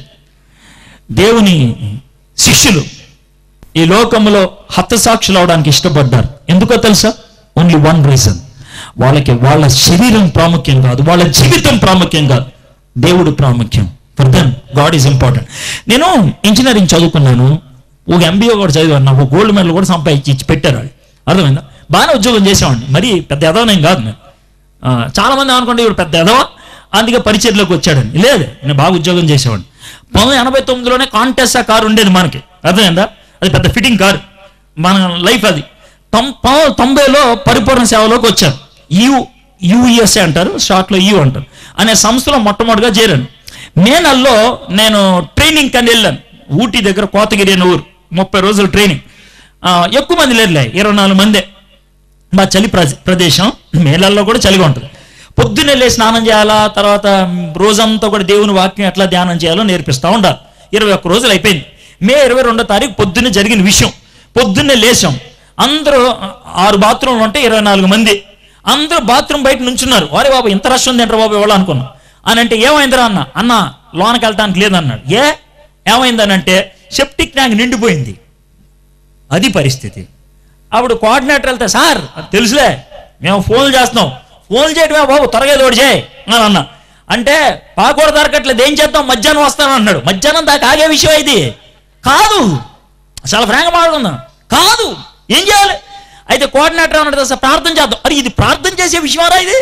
దేవుని శిష్యులు ఈ లోకంలో హతసాక్షులు అవడానికి ఇష్టపడ్డారు ఎందుకో తెలుసా ఓన్లీ వన్ రీజన్ వాళ్ళకి వాళ్ళ శరీరం ప్రాముఖ్యం కాదు వాళ్ళ జీవితం ప్రాముఖ్యం కాదు దేవుడు ప్రాముఖ్యం for them God is important నేను ఇంజనీరింగ్ చదువుకున్నాను ఒక ఎంబీఓ కూడా చదివాను నాకు గోల్డ్ మెడల్ కూడా సంపాదించి ఇచ్చి పెట్టారు వాళ్ళు అర్థమైందా బాగానే ఉద్యోగం చేసేవాడిని మరి పెద్ద ఎదవనేం కాదు నేను ఆ, చాలా మంది అనుకోండి ఇవి పెద్ద ఎదవ అందుకే పరిచయలోకి వచ్చాడని లేదు నేను బాగా ఉద్యోగం చేసేవాడిని పంతొమ్మిది ఎనభై తొమ్మిదిలోనే కాంటెస్ట్ ఆ కారు ఉండేది మనకి అర్థమైందా అది పెద్ద ఫిట్టింగ్ కారు మన లైఫ్ అది తొం పంతొమ్మిది తొంభైలో పరిపూర్ణ సేవలోకి వచ్చాను యూ యూఎస్ఏ అంటారు షార్ట్లో యూ అంటారు అనే సంస్థలో మొట్టమొదటిగా చేరాను మే నెలలో నేను ట్రైనింగ్ అని వెళ్ళాను ఊటీ దగ్గర కోతగిరి అనే ఊరు ముప్పై రోజులు ట్రైనింగ్ ఆ, ఎక్కువ మంది లేరులే ఇరవై నాలుగు మందే మా చలి ప్రజ- ప్రదేశం మేళల్లో కూడా చలిగా ఉంటుంది పొద్దున్నే లేచి స్నానం చేయాలా తర్వాత రోజంతా కూడా దేవుని వాక్యం ఎట్లా ధ్యానం చేయాలో నేర్పిస్తూ ఉండాలి ఇరవై ఒక్క రోజులు అయిపోయింది మే ఇరవై రెండో తారీఖు పొద్దున్నే జరిగిన విషయం పొద్దున్నే లేచాం అందరూ ఆరు బాత్రూమ్లు ఉంటే ఇరవై నాలుగు మంది అందరూ బాత్రూమ్ బయట నుంచున్నారు వారే బాబు ఇంత రష్ ఉంది ఏంట్రా బాబు ఇవ్వాలి అనుకున్నాం అని అంటే ఏమైందిరా అన్న అన్న లోనకి వెళ్తానికి లేదన్నాడు ఏ ఏమైందనంటే సెప్టిక్ ట్యాంక్ నిండిపోయింది అది పరిస్థితి అప్పుడు కోఆర్డినేటర్ వెళ్తే సార్ అది తెలుసులే మేము ఫోన్ చేస్తున్నాం ఫోన్ చేయడమే బాబు త్వరగా తోడు చేయి అని అన్న అంటే పాకూడ దొరకట్లేదు ఏం చేద్దాం మధ్యాహ్నం వస్తాను అన్నాడు మధ్యాహ్నం దాకా ఆగే విషయం ఇది కాదు చాలా ఫ్రాంక్ మాట్లాడుకుందాం కాదు ఏం చేయాలి అయితే కోఆర్డినేటర్ అన్నాడు సార్ ప్రార్థన చేద్దాం అరే ఇది ప్రార్థన చేసే విషయమారా ఇది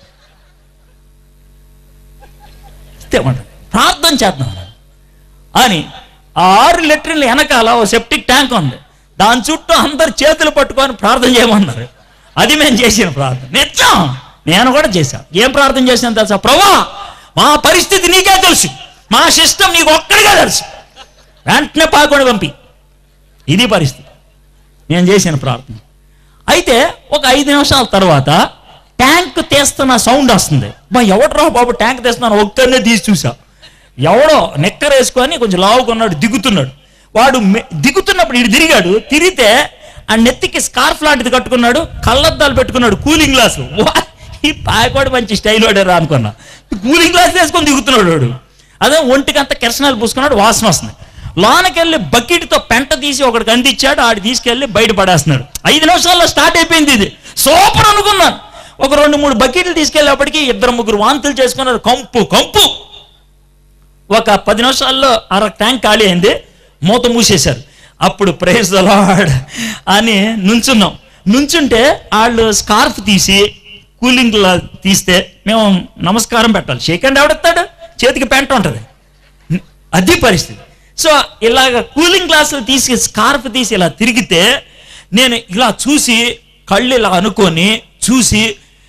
ఇస్తేమంట ప్రార్థన చేద్దాం అన్నాడు. అని ఆ ఆరు లీటర్ల వెనకాల ఓ సెప్టిక్ ట్యాంక్ ఉంది దాని చుట్టూ అందరు చేతులు పట్టుకొని ప్రార్థన చేయమన్నారు అది మేము చేసిన ప్రార్థన నిజం నేను కూడా చేశాను ఏం ప్రార్థన చేశాను తెలుసా ప్రభా మా పరిస్థితి నీకే తెలుసు మా సిస్టమ్ నీకు ఒక్కడిగా తెలుసు వెంటనే పాకొని పంపి ఇది పరిస్థితి నేను చేసిన ప్రార్థన అయితే ఒక ఐదు నిమిషాల తర్వాత ట్యాంక్ తీస్తున్న సౌండ్ వస్తుంది మా ఎవడరా బాబు ట్యాంక్ తీస్తున్నాను ఒక్కరినే తీసి చూసా ఎవడో నెక్కర వేసుకొని కొంచెం లావుకున్నాడు దిగుతున్నాడు వాడు మె- దిగుతున్నప్పుడు ఇటు తిరిగాడు తిరిగితే ఆ నెత్తికి స్కార్ఫ్ లాంటిది కట్టుకున్నాడు కళ్ళద్దాలు పెట్టుకున్నాడు కూలింగ్ గ్లాసు వా, ఈ పాయకోడు మంచి స్టైల్ వాడారా అనుకున్నా కూలింగ్ గ్లాస్ వేసుకొని దిగుతున్నాడు వాడు అదే ఒంటికి అంత కిరసనాలు పూసుకున్నాడు వాసన వస్తుంది లోనకెళ్ళి బకెట్తో పెంట తీసి ఒకడికి అందించాడు ఆడు తీసుకెళ్ళి బయట పడేస్తున్నాడు ఐదు నిమిషాల్లో స్టార్ట్ అయిపోయింది ఇది సూపర్ అనుకున్నాను ఒక రెండు మూడు బకెట్లు తీసుకెళ్ళేప్పటికి ఇద్దరు ముగ్గురు వాంతులు చేసుకున్నారు కంపు కంపు ఒక పది నిమిషాల్లో అర ట్యాంక్ ఖాళీ అయింది మూత మూసేశారు అప్పుడు ప్రైజ్ ద లార్డ్ అని నుంచున్నాం నుంచుంటే వాళ్ళు స్కార్ఫ్ తీసి కూలింగ్ లా తీస్తే మేము నమస్కారం పెట్టాలి షేక్ హ్యాండ్ ఎవడెత్తాడు చేతికి పెంట ఉంటుంది అది పరిస్థితి సో ఇలాగ కూలింగ్ గ్లాసులు తీసి స్కార్ఫ్ తీసి ఇలా తిరిగితే నేను ఇలా చూసి కళ్ళు ఇలా అనుకొని చూసి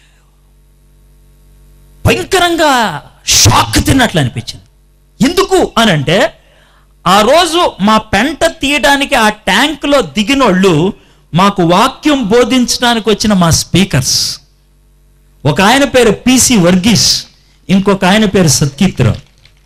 భయంకరంగా షాక్ తిన్నట్లు అనిపించింది ఎందుకు అని అంటే ఆ రోజు మా పెంట తీయడానికి ఆ ట్యాంకులో దిగినోళ్ళు మాకు వాక్యం బోధించడానికి వచ్చిన మా స్పీకర్స్ ఒక ఆయన పేరు పిసి వర్గీస్ ఇంకొక ఆయన పేరు సత్కీర్తిరావు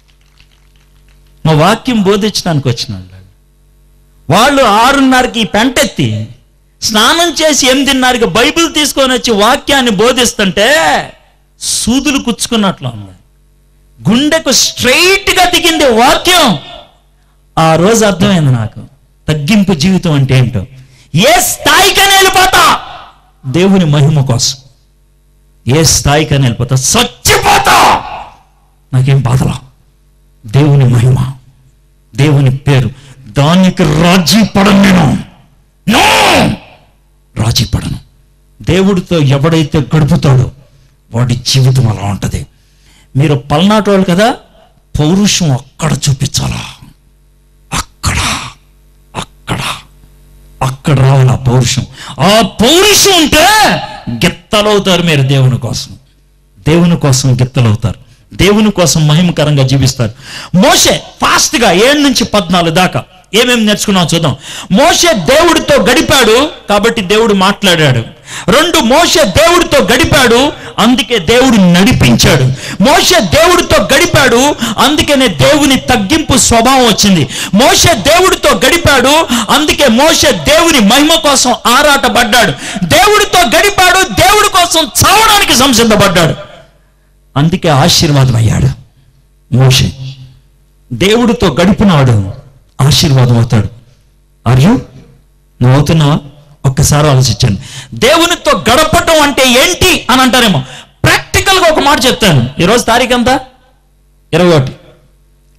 మా వాక్యం బోధించడానికి వచ్చిన వాళ్ళు వాళ్ళు ఆరున్నరకి ఈ పెంటెత్తి స్నానం చేసి ఎనిమిదిన్నరకి బైబిల్ తీసుకొని వచ్చి వాక్యాన్ని బోధిస్తుంటే సూదులు కుచ్చుకున్నట్లు ఉంది గుండెకు straight గా దిగింది వాక్యం ఆ రోజు అర్థమైంది నాకు తగ్గింపు జీవితం అంటే ఏంటో ఏ స్థాయికైనా వెళ్ళిపోతా దేవుని మహిమ కోసం ఏ స్థాయికైనా వెళ్ళిపోతా చచ్చిపోతా నాకేం బాధలా దేవుని మహిమ దేవుని పేరు దానికి రాజీ పడను నేను నో రాజీ పడను దేవుడితో ఎవడైతే గడుపుతాడో వాడి జీవితం అలా ఉంటుంది మీరు పల్నాటి వాళ్ళు కదా పౌరుషం అక్కడ చూపించాలా అక్కడ అక్కడ అక్కడ రావాలి ఆ పౌరుషం ఆ పౌరుషం ఉంటే గిత్తలవుతారు మీరు దేవుని కోసం దేవుని కోసం గిత్తలవుతారు దేవుని కోసం మహిమకరంగా జీవిస్తారు మోషే ఫాస్ట్ గా ఏడు నుంచి పద్నాలుగు దాకా ఏమేమి నేర్చుకున్నాం చూద్దాం మోషే దేవుడితో గడిపాడు కాబట్టి దేవుడు మాట్లాడాడు రెండు మోషే దేవుడితో గడిపాడు అందుకే దేవుడు నడిపించాడు మోషే దేవుడితో గడిపాడు అందుకనే దేవుని తగ్గింపు స్వభావం వచ్చింది మోషే దేవుడితో గడిపాడు అందుకే మోషే దేవుని మహిమ కోసం ఆరాటపడ్డాడు దేవుడితో గడిపాడు దేవుడి కోసం చావడానికి సంసిద్ధపడ్డాడు అందుకే ఆశీర్వాదం అయ్యాడు మోషే దేవుడితో గడిపినాడు ఆశీర్వాదం అవుతాడు అర్యు నువ్వు అవుతున్నావా ఒక్కసారి ఆలోచించండి దేవునితో గడపటం అంటే ఏంటి అని అంటారేమో ప్రాక్టికల్గా ఒక మాట చెప్తాను ఈరోజు తారీఖు ఎంత ఇరవై ఒకటి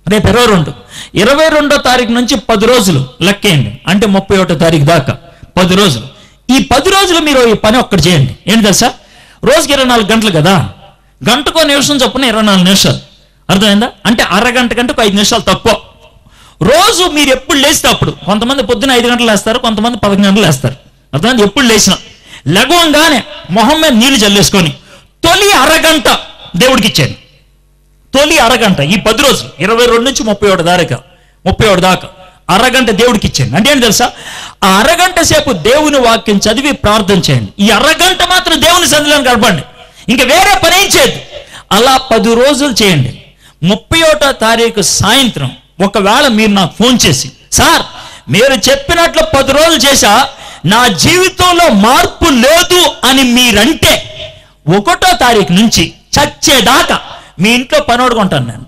రేపు ఇరవై రెండు ఇరవై రెండో తారీఖు నుంచి పది రోజులు లెక్కేయండి అంటే ముప్పై ఒకటో తారీఖు దాకా పది రోజులు ఈ పది రోజులు మీరు ఈ పని ఒక్కటి చేయండి ఏంటి తెలుసా రోజుకి ఇరవై నాలుగు గంటలు కదా గంటకో నిమిషం చొప్పున ఇరవై నాలుగు నిమిషాలు అర్థమైందా అంటే అరగంట కంటే ఒక ఐదు నిమిషాలు తక్కువ రోజు మీరు ఎప్పుడు లేస్తే అప్పుడు కొంతమంది పొద్దున్న ఐదు గంటలు లేస్తారు కొంతమంది పదకొండు గంటలు లేస్తారు అర్థమైంది ఎప్పుడు లేచినా లెగవంగానే మొహం మీద నీళ్లు చల్లేసుకొని తొలి అరగంట దేవుడికి ఇచ్చాను తొలి అరగంట ఈ పది రోజులు ఇరవై రెండు నుంచి ముప్పై ఒకటి దాకా ముప్పై ఒకటి దాకా అరగంట దేవుడికి ఇచ్చాను అంటే ఏంటి తెలుసా ఆ అరగంట సేపు దేవుని వాక్యం చదివి ప్రార్థన చేయండి ఈ అరగంట మాత్రం దేవుని సన్నిధిలో గడపండి ఇంకా వేరే పని ఏం చేయదు అలా పది రోజులు చేయండి ముప్పై ఒకటో తారీఖు సాయంత్రం ఒకవేళ మీరు నాకు ఫోన్ చేసి సార్ మీరు చెప్పినట్లు పది రోజులు చేశా నా జీవితంలో మార్పు లేదు అని మీరంటే ఒకటో తారీఖు నుంచి చచ్చేదాకా మీ ఇంట్లో పనోడు కొంటాను నేను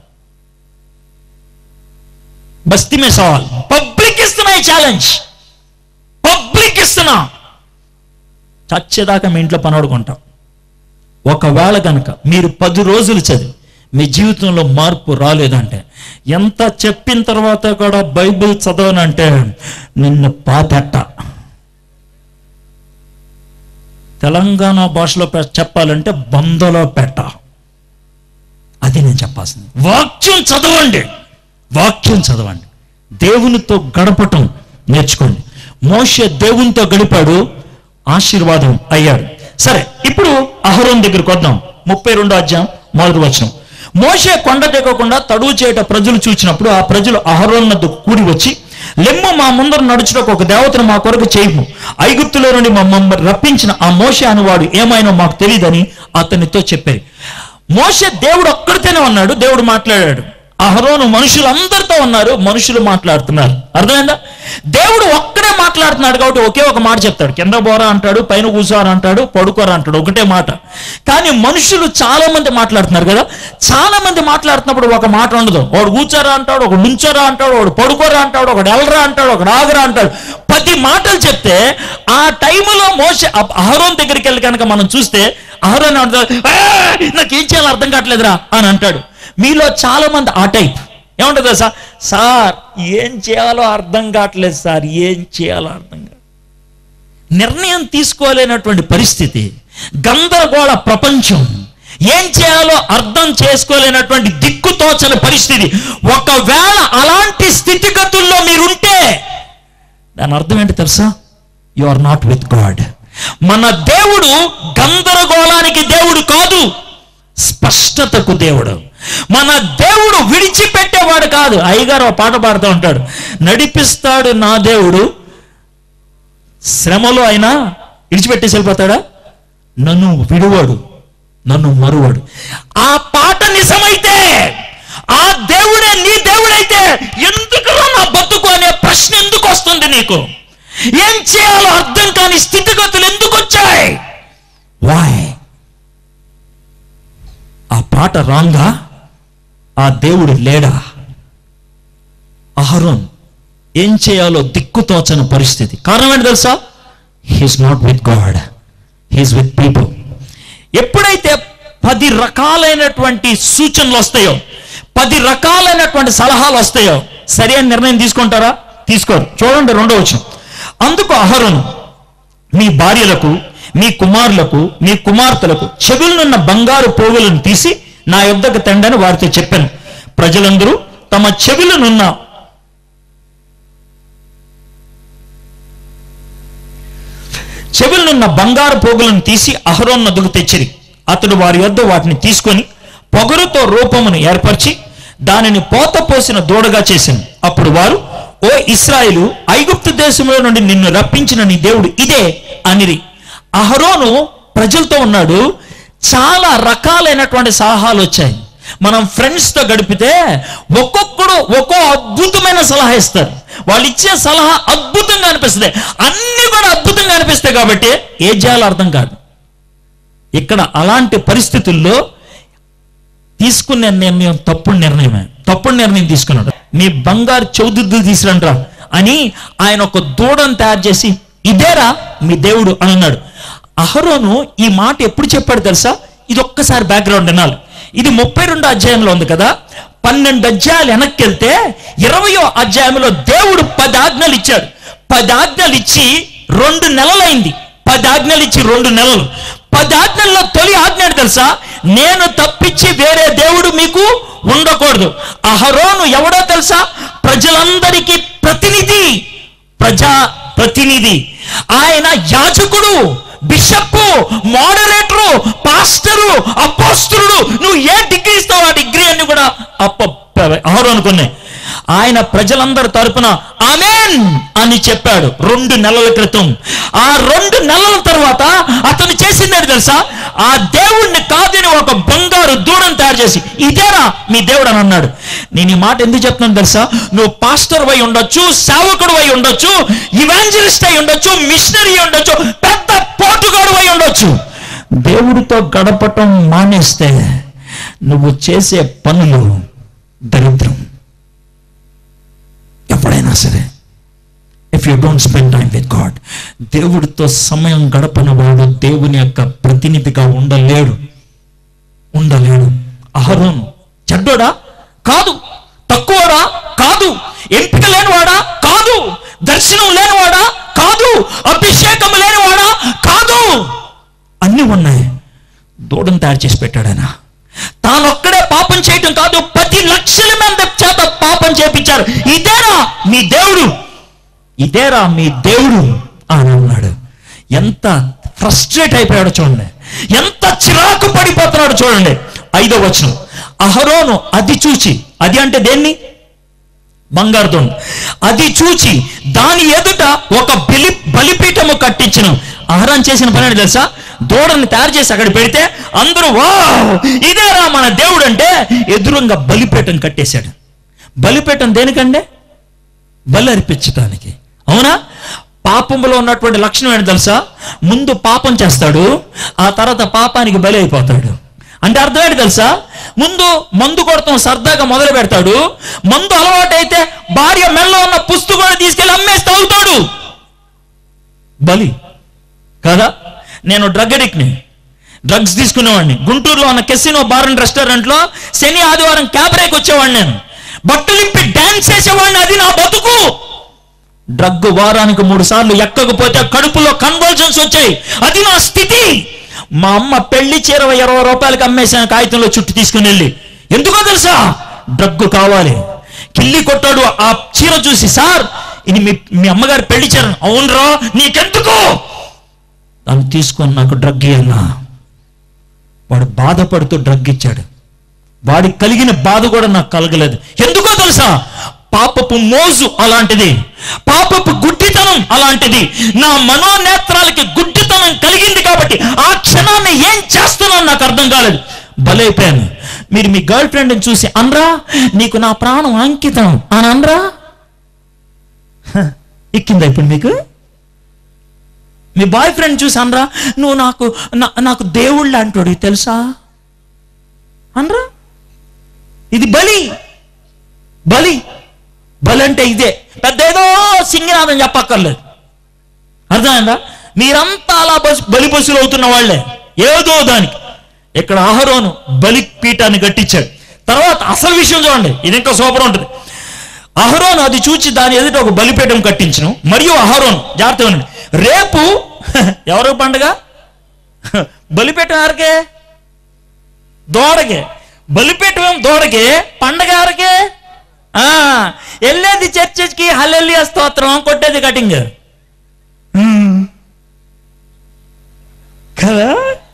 బస్తీ మే సవాల్ పబ్లిక్ ఇస్తున్నా ఈ ఛాలెంజ్ పబ్లిక్ ఇస్తున్నా చచ్చేదాకా మీ ఇంట్లో పనోడు కొంటాం ఒకవేళ కనుక మీరు పది రోజులు చదివి మీ జీవితంలో మార్పు రాలేదంటే ఎంత చెప్పిన తర్వాత కూడా బైబిల్ చదవనంటే నిన్ను పాపెట్ట తెలంగాణ భాషలో పె- చెప్పాలంటే బందలో పెట్ట అది నేను చెప్పాల్సింది వాక్యం చదవండి వాక్యం చదవండి దేవునితో గడపటం నేర్చుకోండి మోషే దేవునితో గడిపాడు ఆశీర్వాదం అయ్యాడు సరే ఇప్పుడు అహరోన్ దగ్గరికి వద్దాం ముప్పై రెండో అధ్యాయం మొదటి వచనం మోషే కొండ దిగకుండా తడువు చేయట ప్రజలు చూచినప్పుడు ఆ ప్రజలు అహరోన్ నద్దు కూడి వచ్చి లెమ్ము మా ముందర నడుచుటకు ఒక దేవతను మా కొరకు చేయము ఐగుప్తులో నుండి మమ్మల్ని రప్పించిన ఆ మోషే అనువాడు ఏమైనా మాకు తెలియదని అతనితో చెప్పారు మోషే దేవుడు ఒక్కడితోనే ఉన్నాడు దేవుడు మాట్లాడాడు అహరోను మనుషులందరితో ఉన్నారు మనుషులు మాట్లాడుతున్నారు అర్థమైందా దేవుడు ఒక్కడే మాట్లాడుతున్నాడు కాబట్టి ఒకే ఒక మాట చెప్తాడు కింద బోరా అంటాడు పైన కూర్చోరా అంటాడు పడుకోరా అంటాడు ఒకటే మాట కానీ మనుషులు చాలా మంది మాట్లాడుతున్నారు కదా చాలా మంది మాట్లాడుతున్నప్పుడు ఒక మాట ఉండదు వాడు కూర్చోరా అంటాడు ఒకడు నుంచోరా అంటాడు ఒకడు పడుకోరా అంటాడు ఒకడు ఎలరా అంటాడు ఒకడు ఆగరా అంటాడు పది మాటలు చెప్తే ఆ టైంలో మోస అహరోన్ దగ్గరికి వెళ్ళి కనుక మనం చూస్తే అహరోన్ ఏమంటాడు, "ఆ, నాకేం చేయాలో అర్థం కావట్లేదురా అని అంటాడు మీలో చాలా మంది ఆ టైప్ ఏమంటుందో సార్ సార్ ఏం చేయాలో అర్థం కావట్లేదు సార్ ఏం చేయాలో అర్థం కాదు నిర్ణయం తీసుకోలేనటువంటి పరిస్థితి గందరగోళ ప్రపంచం ఏం చేయాలో అర్థం చేసుకోలేనటువంటి దిక్కుతోచని పరిస్థితి ఒకవేళ అలాంటి స్థితిగతుల్లో మీరుంటే దాని అర్థం ఏంటి తెలుసా you are not with God మన దేవుడు గందరగోళానికి దేవుడు కాదు స్పష్టతకు దేవుడు మన దేవుడు విడిచిపెట్టేవాడు కాదు అయ్యగారు ఒక పాట పాడుతూ ఉంటాడు నడిపిస్తాడు నా దేవుడు శ్రమలో అయినా విడిచిపెట్టేసి వెళ్ళిపోతాడా నన్ను విడువాడు నన్ను మరువాడు ఆ పాట నిజమైతే ఆ దేవుడే నీ దేవుడైతే ఎందుకు నా బతుకు అనే ప్రశ్న ఎందుకు వస్తుంది నీకు ఏం చేయాలో అర్థం కాని స్థితిగతులు ఎందుకు వచ్చాయి వాయ్ ఆ పాట రాంగా ఆ దేవుడు లేడా అహరోన్ ఏం చేయాలో దిక్కుతోచని పరిస్థితి కారణం ఏంటి తెలుసా he's not with God he's with people ఎప్పుడైతే పది రకాలైనటువంటి సూచనలు వస్తాయో పది రకాలైనటువంటి సలహాలు వస్తాయో సరైన నిర్ణయం తీసుకుంటారా తీసుకోరు చూడండి రెండో వచ్చిన అందుకు అహరోను మీ భార్యలకు మీ కుమారులకు మీ కుమార్తెలకు చెవులనున్న బంగారు పోగులను తీసి నా యొద్దకు తండని వారితో చెప్పాను ప్రజలందరూ తమ చెవులనున్న చెవులనున్న బంగారు పోగులను తీసి అహరోన్ నదుకు తెచ్చిరి అతడు వారి యొద్ద వాటిని తీసుకొని పొగరుతో రూపమును ఏర్పరిచి దానిని పోత పోసిన దూడగా చేసింది అప్పుడు వారు ఓ ఇస్రాయేలు ఐగుప్తు దేశంలో నుండి నిన్ను రప్పించిన నీ దేవుడు ఇదే అనిరి అహరోను ప్రజలతో ఉన్నాడు చాలా రకాలైనటువంటి సలహాలు వచ్చాయి మనం ఫ్రెండ్స్తో గడిపితే ఒక్కొక్కడు ఒక్కో అద్భుతమైన సలహా ఇస్తారు వాళ్ళు ఇచ్చే సలహా అద్భుతంగా అనిపిస్తుంది అన్ని కూడా అద్భుతంగా అనిపిస్తాయి కాబట్టి ఏం చేయాలో అర్థం కాదు ఇక్కడ అలాంటి పరిస్థితుల్లో తీసుకునే నిర్ణయం తప్పుడు నిర్ణయమే తప్పుడు నిర్ణయం తీసుకున్నాడు మీ బంగారు చౌదుద్దులు తీసుకురంట్రా అని ఆయన ఒక దూడను తయారు చేసి ఇదేరా మీ దేవుడు అని అన్నాడు అహరోను ఈ మాట ఎప్పుడు చెప్పాడు తెలుసా ఇది ఒక్కసారి బ్యాక్గ్రౌండ్ వినాలి ఇది ముప్పై రెండో అధ్యాయంలో ఉంది కదా పన్నెండు అధ్యాయాలు వెనక్కి వెళ్తే ఇరవయో అధ్యాయంలో దేవుడు పది ఆజ్ఞలు ఇచ్చాడు పది ఆజ్ఞలు ఇచ్చి రెండు నెలలైంది పది ఆజ్ఞలు ఇచ్చి రెండు నెలలు పది ఆజ్ఞల్లో తొలి ఆజ్ఞ ఏంటి తెలుసా నేను తప్పించి వేరే దేవుడు మీకు ఉండకూడదు అహరోను ఎవడో తెలుసా ప్రజలందరికీ ప్రతినిధి ప్రజా ప్రతినిధి ఆయన యాజకుడు బిషప్ మోడరేటరు పాస్టరు అపోస్తుడు నువ్వు ఏ డిగ్రీ ఇస్తావు ఆ డిగ్రీ అన్ని కూడా అప్ప ఆరు అనుకున్నాయి ఆయన ప్రజలందరి తరపున ఆమెన్ అని చెప్పాడు రెండు నెలల క్రితం ఆ రెండు నెలల తర్వాత అతను చేసిందని తెలుసా ఆ దేవుణ్ణి కాదని ఒక బంగారు దూడం తయారు చేసి ఇదేనా మీ దేవుడు అని అన్నాడు నేను ఈ మాట ఎందుకు చెప్తున్నాను తెలుసా నువ్వు పాస్టర్ వై ఉండొచ్చు సేవకుడు వై ఉండొచ్చు ఇవాంజలిస్ట్ అయి ఉండొచ్చు మిషనరీ ఉండొచ్చు పెద్ద పోటుగాడు అయి ఉండొచ్చు దేవుడితో గడపటం మానేస్తే నువ్వు చేసే పనులు దరిద్రం ఎప్పుడైనా సరే if you don't spend time with God దేవుడితో సమయం గడపని వాడు దేవుని యొక్క ప్రతినిధిగా ఉండలేడు ఉండలేడు అహరోను చెడ్డోడా కాదు తక్కువడా కాదు ఎంపిక లేనివాడా కాదు దర్శనం లేనివాడా కాదు అభిషేకం లేనివాడా కాదు అన్నీ ఉన్నాయి దూడను తయారు చేసి పెట్టాడు ఆయన తానొక్కడే పాపం చేయటం కాదు పది లక్షల మంది చేత పాపం చేపించారు ఇదేరా మీ దేవుడు ఇదేరా మీ దేవుడు అని అన్నాడు ఎంత ఫ్రస్ట్రేట్ అయిపోయాడో చూడండి ఎంత చిరాకు పడిపోతున్నాడు చూడండి ఐదో వచనం అహరోను అది చూచి అది అంటే దేన్ని బంగారుతో అది చూచి దాని ఎదుట ఒక బలి బలిపీఠము కట్టించిన అహరాన్ చేసిన పని ఏంటి తెలుసా దూడని తయారు చేసి అక్కడ పెడితే అందరూ వా ఇదేరా మన దేవుడు అంటే ఎదురుగా బలిపీఠం కట్టేశాడు బలిపీఠం దేనికంటే బలి అర్పించటానికి అవునా పాపంలో ఉన్నటువంటి లక్షణం ఏంటి తెలుసా ముందు పాపం చేస్తాడు ఆ తర్వాత పాపానికి బలి అయిపోతాడు అంటే అర్థం ఏంటి తెలుసా ముందు మందు కొడతాం సరదాగా మొదలు పెడతాడు మందు అలవాటైతే భార్య మెల్ల ఉన్న పుస్తకాన్ని తీసుకెళ్లి అమ్మేసి తాగుతాడు బలి కదా నేను డ్రగ్ అడిక్ట్ని డ్రగ్స్ తీసుకునేవాడిని గుంటూరులో ఉన్న కెసినో బార్ అండ్ రెస్టారెంట్లో శని ఆదివారం క్యాబరేకి వచ్చేవాడిని నేను బట్టలు ఇంపి డాన్స్ చేసేవాడిని అది నా బతుకు డ్రగ్ వారానికి మూడు సార్లు ఎక్కకపోతే కడుపులో కన్వల్జన్స్ వచ్చాయి అది నా స్థితి మా అమ్మ పెళ్లి చీర ఇరవై రూపాయలకి అమ్మేసాను కాగితంలో చుట్టూ తీసుకుని వెళ్ళి ఎందుకో తెలుసా డ్రగ్ కావాలి కిల్లి కొట్టాడు ఆ చీర చూసి సార్ ఇది మీ మీ అమ్మగారు పెళ్లి చీర అవునరా నీకెందుకు దాన్ని తీసుకొని నాకు డ్రగ్ ఇయ్యన్నా వాడు బాధపడుతూ డ్రగ్ ఇచ్చాడు వాడికి కలిగిన బాధ కూడా నాకు కలగలేదు ఎందుకో తెలుసా పాపపు మోజు అలాంటిది పాపపు గుడ్డితనం అలాంటిది నా మనోనేత్రాలకి గుడ్డితనం కలిగింది కాబట్టి ఆ క్షణాన్ని ఏం చేస్తున్నాను నాకు అర్థం కాలేదు బలైపోయాను మీరు మీ గర్ల్ ఫ్రెండ్ని చూసి అనరా నీకు నా ప్రాణం అంకితం అని అనరా హ, ఎక్కిందా ఇప్పుడు మీకు మీ బాయ్ ఫ్రెండ్ చూసి అనరా నువ్వు నాకు నా- నాకు దేవుళ్ళు అంటాడు తెలుసా అనరా ఇది బలి బలి బలి అంటే ఇదే పెద్ద ఏదో సింగనాథం చెప్పక్కర్లేదు అర్థమైందా మీరంతా అలా బస్ బలి బస్సులు అవుతున్న వాళ్ళే ఏదో దానికి ఇక్కడ ఆహరోను బలి పీఠాన్ని కట్టించాడు తర్వాత అసలు విషయం చూడండి ఇది ఇంకా సూపర్ ఉంటుంది అహరోను అది చూచి దాని ఎదుట ఒక బలిపీఠం కట్టించను మరియు అహరోను జాగ్రత్త వినండి రేపు ఎవరు పండుగ బలిపీఠం ఎవరికే దోడకే బలిపీఠం ఏం దోడకే పండగ ఎవరికే ఆ, వెళ్ళేది చర్చికి హల్లెలూయా స్తోత్రం కొట్టేది కటింగ్ హ్మ్. కదా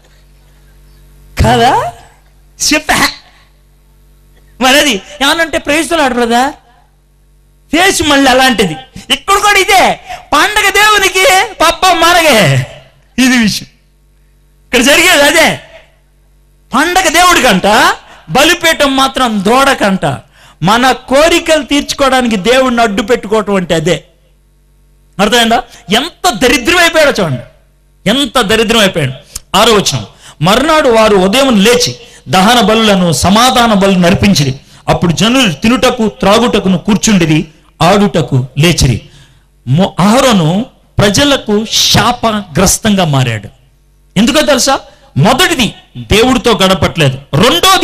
కదా చెప్పా మరి అది ఏమనంటే ప్రేస్తున్నాడు బ్రదా ఫేస్ మళ్ళీ అలాంటిది ఇక్కడ కూడా ఇదే పండగ దేవునికి పప్ప మనగే ఇది విషయం ఇక్కడ జరిగేది అదే పండగ దేవుడికంట బలిపీఠం మాత్రం దూడకంట మన కోరికలు తీర్చుకోవడానికి దేవుడిని అడ్డు పెట్టుకోవటం అంటే అదే అర్థమైందా ఎంత దరిద్రం అయిపోయాడో చూడండి ఎంత దరిద్రం అయిపోయాడు ఆరో వచనం మర్నాడు వారు ఉదయం లేచి దహన బలులను సమాధాన బలు నర్పించిరి అప్పుడు జనులు తినుటకు త్రాగుటకును కూర్చుండిరి ఆడుటకు లేచిరి మొ- అహరోను ప్రజలకు శాపగ్రస్తంగా మారాడు ఎందుకో తెలుసా మొదటిది దేవుడితో గడపట్లేదు రెండోది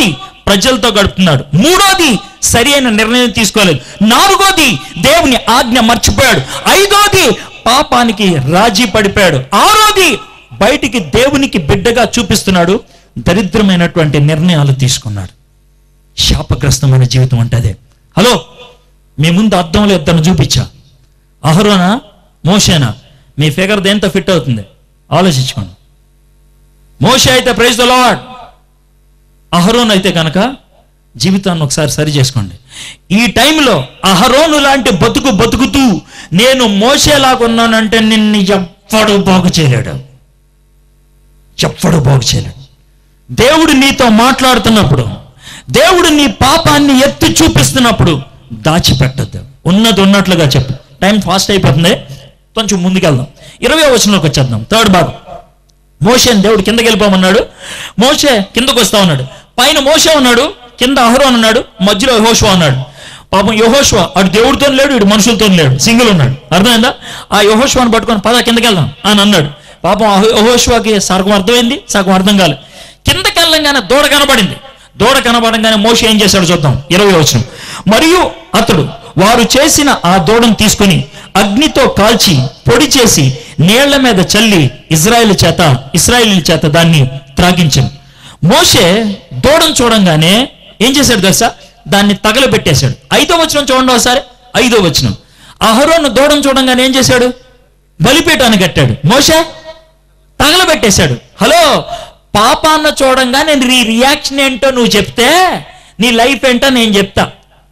ప్రజలతో గడుపుతున్నాడు మూడోది సరి అయిన నిర్ణయం తీసుకోలేదు నాలుగోది దేవుని ఆజ్ఞ మర్చిపోయాడు ఐదోది పాపానికి రాజీ పడిపోయాడు ఆరోది బయటికి దేవునికి బిడ్డగా చూపిస్తున్నాడు దరిద్రమైనటువంటి నిర్ణయాలు తీసుకున్నాడు శాపగ్రస్తమైన జీవితం అంటే అదే హలో మీ ముందు అద్దంలో ఇద్దరు చూపించా అహరోనా మోషేనా మీ ఫిగర్ దేంతో ఫిట్ అవుతుంది ఆలోచించుకోండి మోషే అయితే ప్రైజ్ ద లాడ్ అహరోన్ అయితే కనుక జీవితాన్ని ఒకసారి సరి చేసుకోండి ఈ టైంలో అహరోను లాంటి బతుకు బతుకుతూ నేను మోసేలాగున్నానంటే నిన్ను ఎవ్వడు బాగు చేయలేడు ఎవ్వడు బాగు చేయలేడు దేవుడు నీతో మాట్లాడుతున్నప్పుడు దేవుడు నీ పాపాన్ని ఎత్తి చూపిస్తున్నప్పుడు దాచిపెట్టద్దు ఉన్నది ఉన్నట్లుగా చెప్పు టైం ఫాస్ట్ అయిపోతుంది కొంచెం ముందుకెళ్దాం ఇరవై వచనంలోకి వచ్చేద్దాం థర్డ్ భాగం మోషేని దేవుడు కిందకి వెళ్ళిపోమన్నాడు మోషే కిందకు వస్తా ఉన్నాడు పైన మోషే ఉన్నాడు కింద అహరోన్ ఉన్నాడు మధ్యలో యహోషువా ఉన్నాడు పాపం యహోషువా అటు దేవుడితో లేడు ఇటు మనుషులతో లేడు సింగిల్ ఉన్నాడు అర్థమైందా ఆ యహోషువాని పట్టుకొని పద కిందకి వెళ్దాం అని అన్నాడు పాపం ఆ యెహోషువకి సగం అర్థమైంది సగం అర్థం కాలేదు కిందకి వెళ్ళంగానే దూడ కనబడింది దూడ కనబడంగానే మోషే ఏం చేశాడు చూద్దాం ఇరవై వచ్చిన మరియు అతడు వారు చేసిన ఆ దూడను తీసుకుని అగ్నితో కాల్చి పొడి చేసి నీళ్ల మీద చల్లి ఇజ్రాయేల్ చేత ఇస్రాయేల్ చేత దాన్ని త్రాగించాను మోషే దూడను చూడంగానే ఏం చేశాడు తెలుసా దాన్ని తగలబెట్టేశాడు ఐదో వచనం చూడండి ఒకసారి ఐదో వచనం అహరోను దూడను చూడంగానే ఏం చేశాడు బలిపీఠాన్ని కట్టాడు మోషే తగలబెట్టేశాడు హలో పాపాన్న చూడంగానే నీ రియాక్షన్ ఏంటో నువ్వు చెప్తే నీ లైఫ్ ఏంటో నేను చెప్తా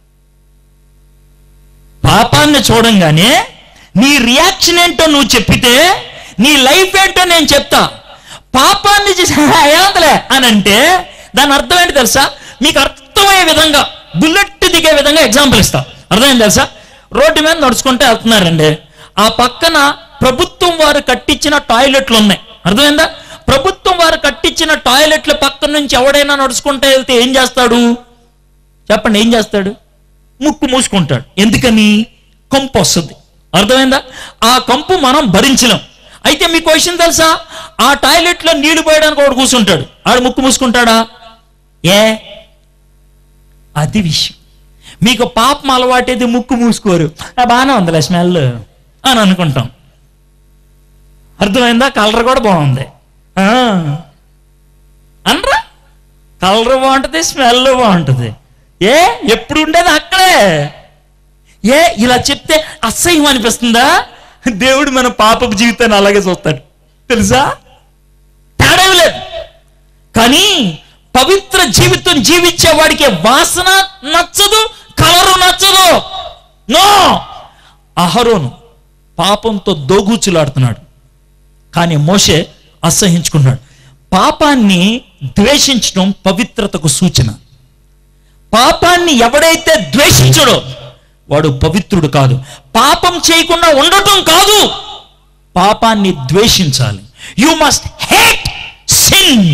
పాపాన్ని చూడంగానే నీ రియాక్షన్ ఏంటో నువ్వు చెప్పితే నీ లైఫ్ ఏంటో నేను చెప్తా పాపాన్ని చేసి ఏమంతలే అని అంటే దాని అర్థం ఏంటి తెలుసా మీకు అర్థమయ్యే విధంగా బుల్లెట్ దిగే విధంగా ఎగ్జాంపుల్ ఇస్తా అర్థమైంది తెలుసా రోడ్డు మీద నడుచుకుంటే వెళ్తున్నారండి ఆ పక్కన ప్రభుత్వం వారు కట్టించిన టాయిలెట్లు ఉన్నాయి అర్థమైందా ప్రభుత్వం వారు కట్టించిన టాయిలెట్ల పక్క నుంచి ఎవడైనా నడుచుకుంటే వెళ్తే ఏం చేస్తాడు చెప్పండి ఏం చేస్తాడు ముక్కు మూసుకుంటాడు ఎందుకని కంపు వస్తుంది అర్థమైందా ఆ కంపు మనం భరించలేం అయితే మీకు విషయం తెలుసా ఆ టాయిలెట్లో నీళ్లు పోయడానికి ఒకడు కూర్చుంటాడు ఆడు ముక్కు మూసుకుంటాడా ఏ అది విషయం మీకు పాపం అలవాటైతే ముక్కు మూసుకోరు "ఆ, బాగానే ఉందిలే స్మెల్ అని అనుకుంటాం అర్థమైందా కలర్ కూడా బాగుంది ఆ. అనరా కలర్ బాగుంటుంది స్మెల్ బాగుంటుంది ఏ ఎప్పుడు ఉండేది అక్కడే ఏ ఇలా చెప్తే అసహ్యం అనిపిస్తుందా దేవుడు మన పాపపు జీవితాన్ని అలాగే చూస్తాడు తెలుసా తేడా ఏమీ లేదు కానీ పవిత్ర జీవితం జీవించే వాడికి వాసన నచ్చదు కలరు నచ్చదు నో అహరోను పాపంతో దోగూచులాడుతున్నాడు కానీ మోషే అసహించుకున్నాడు పాపాన్ని ద్వేషించడం పవిత్రతకు సూచన పాపాన్ని ఎవడైతే ద్వేషించడో వాడు పవిత్రుడు కాదు పాపం చేయకుండా ఉండటం కాదు పాపాన్ని ద్వేషించాలి యు మస్ట్ హేట్ సిన్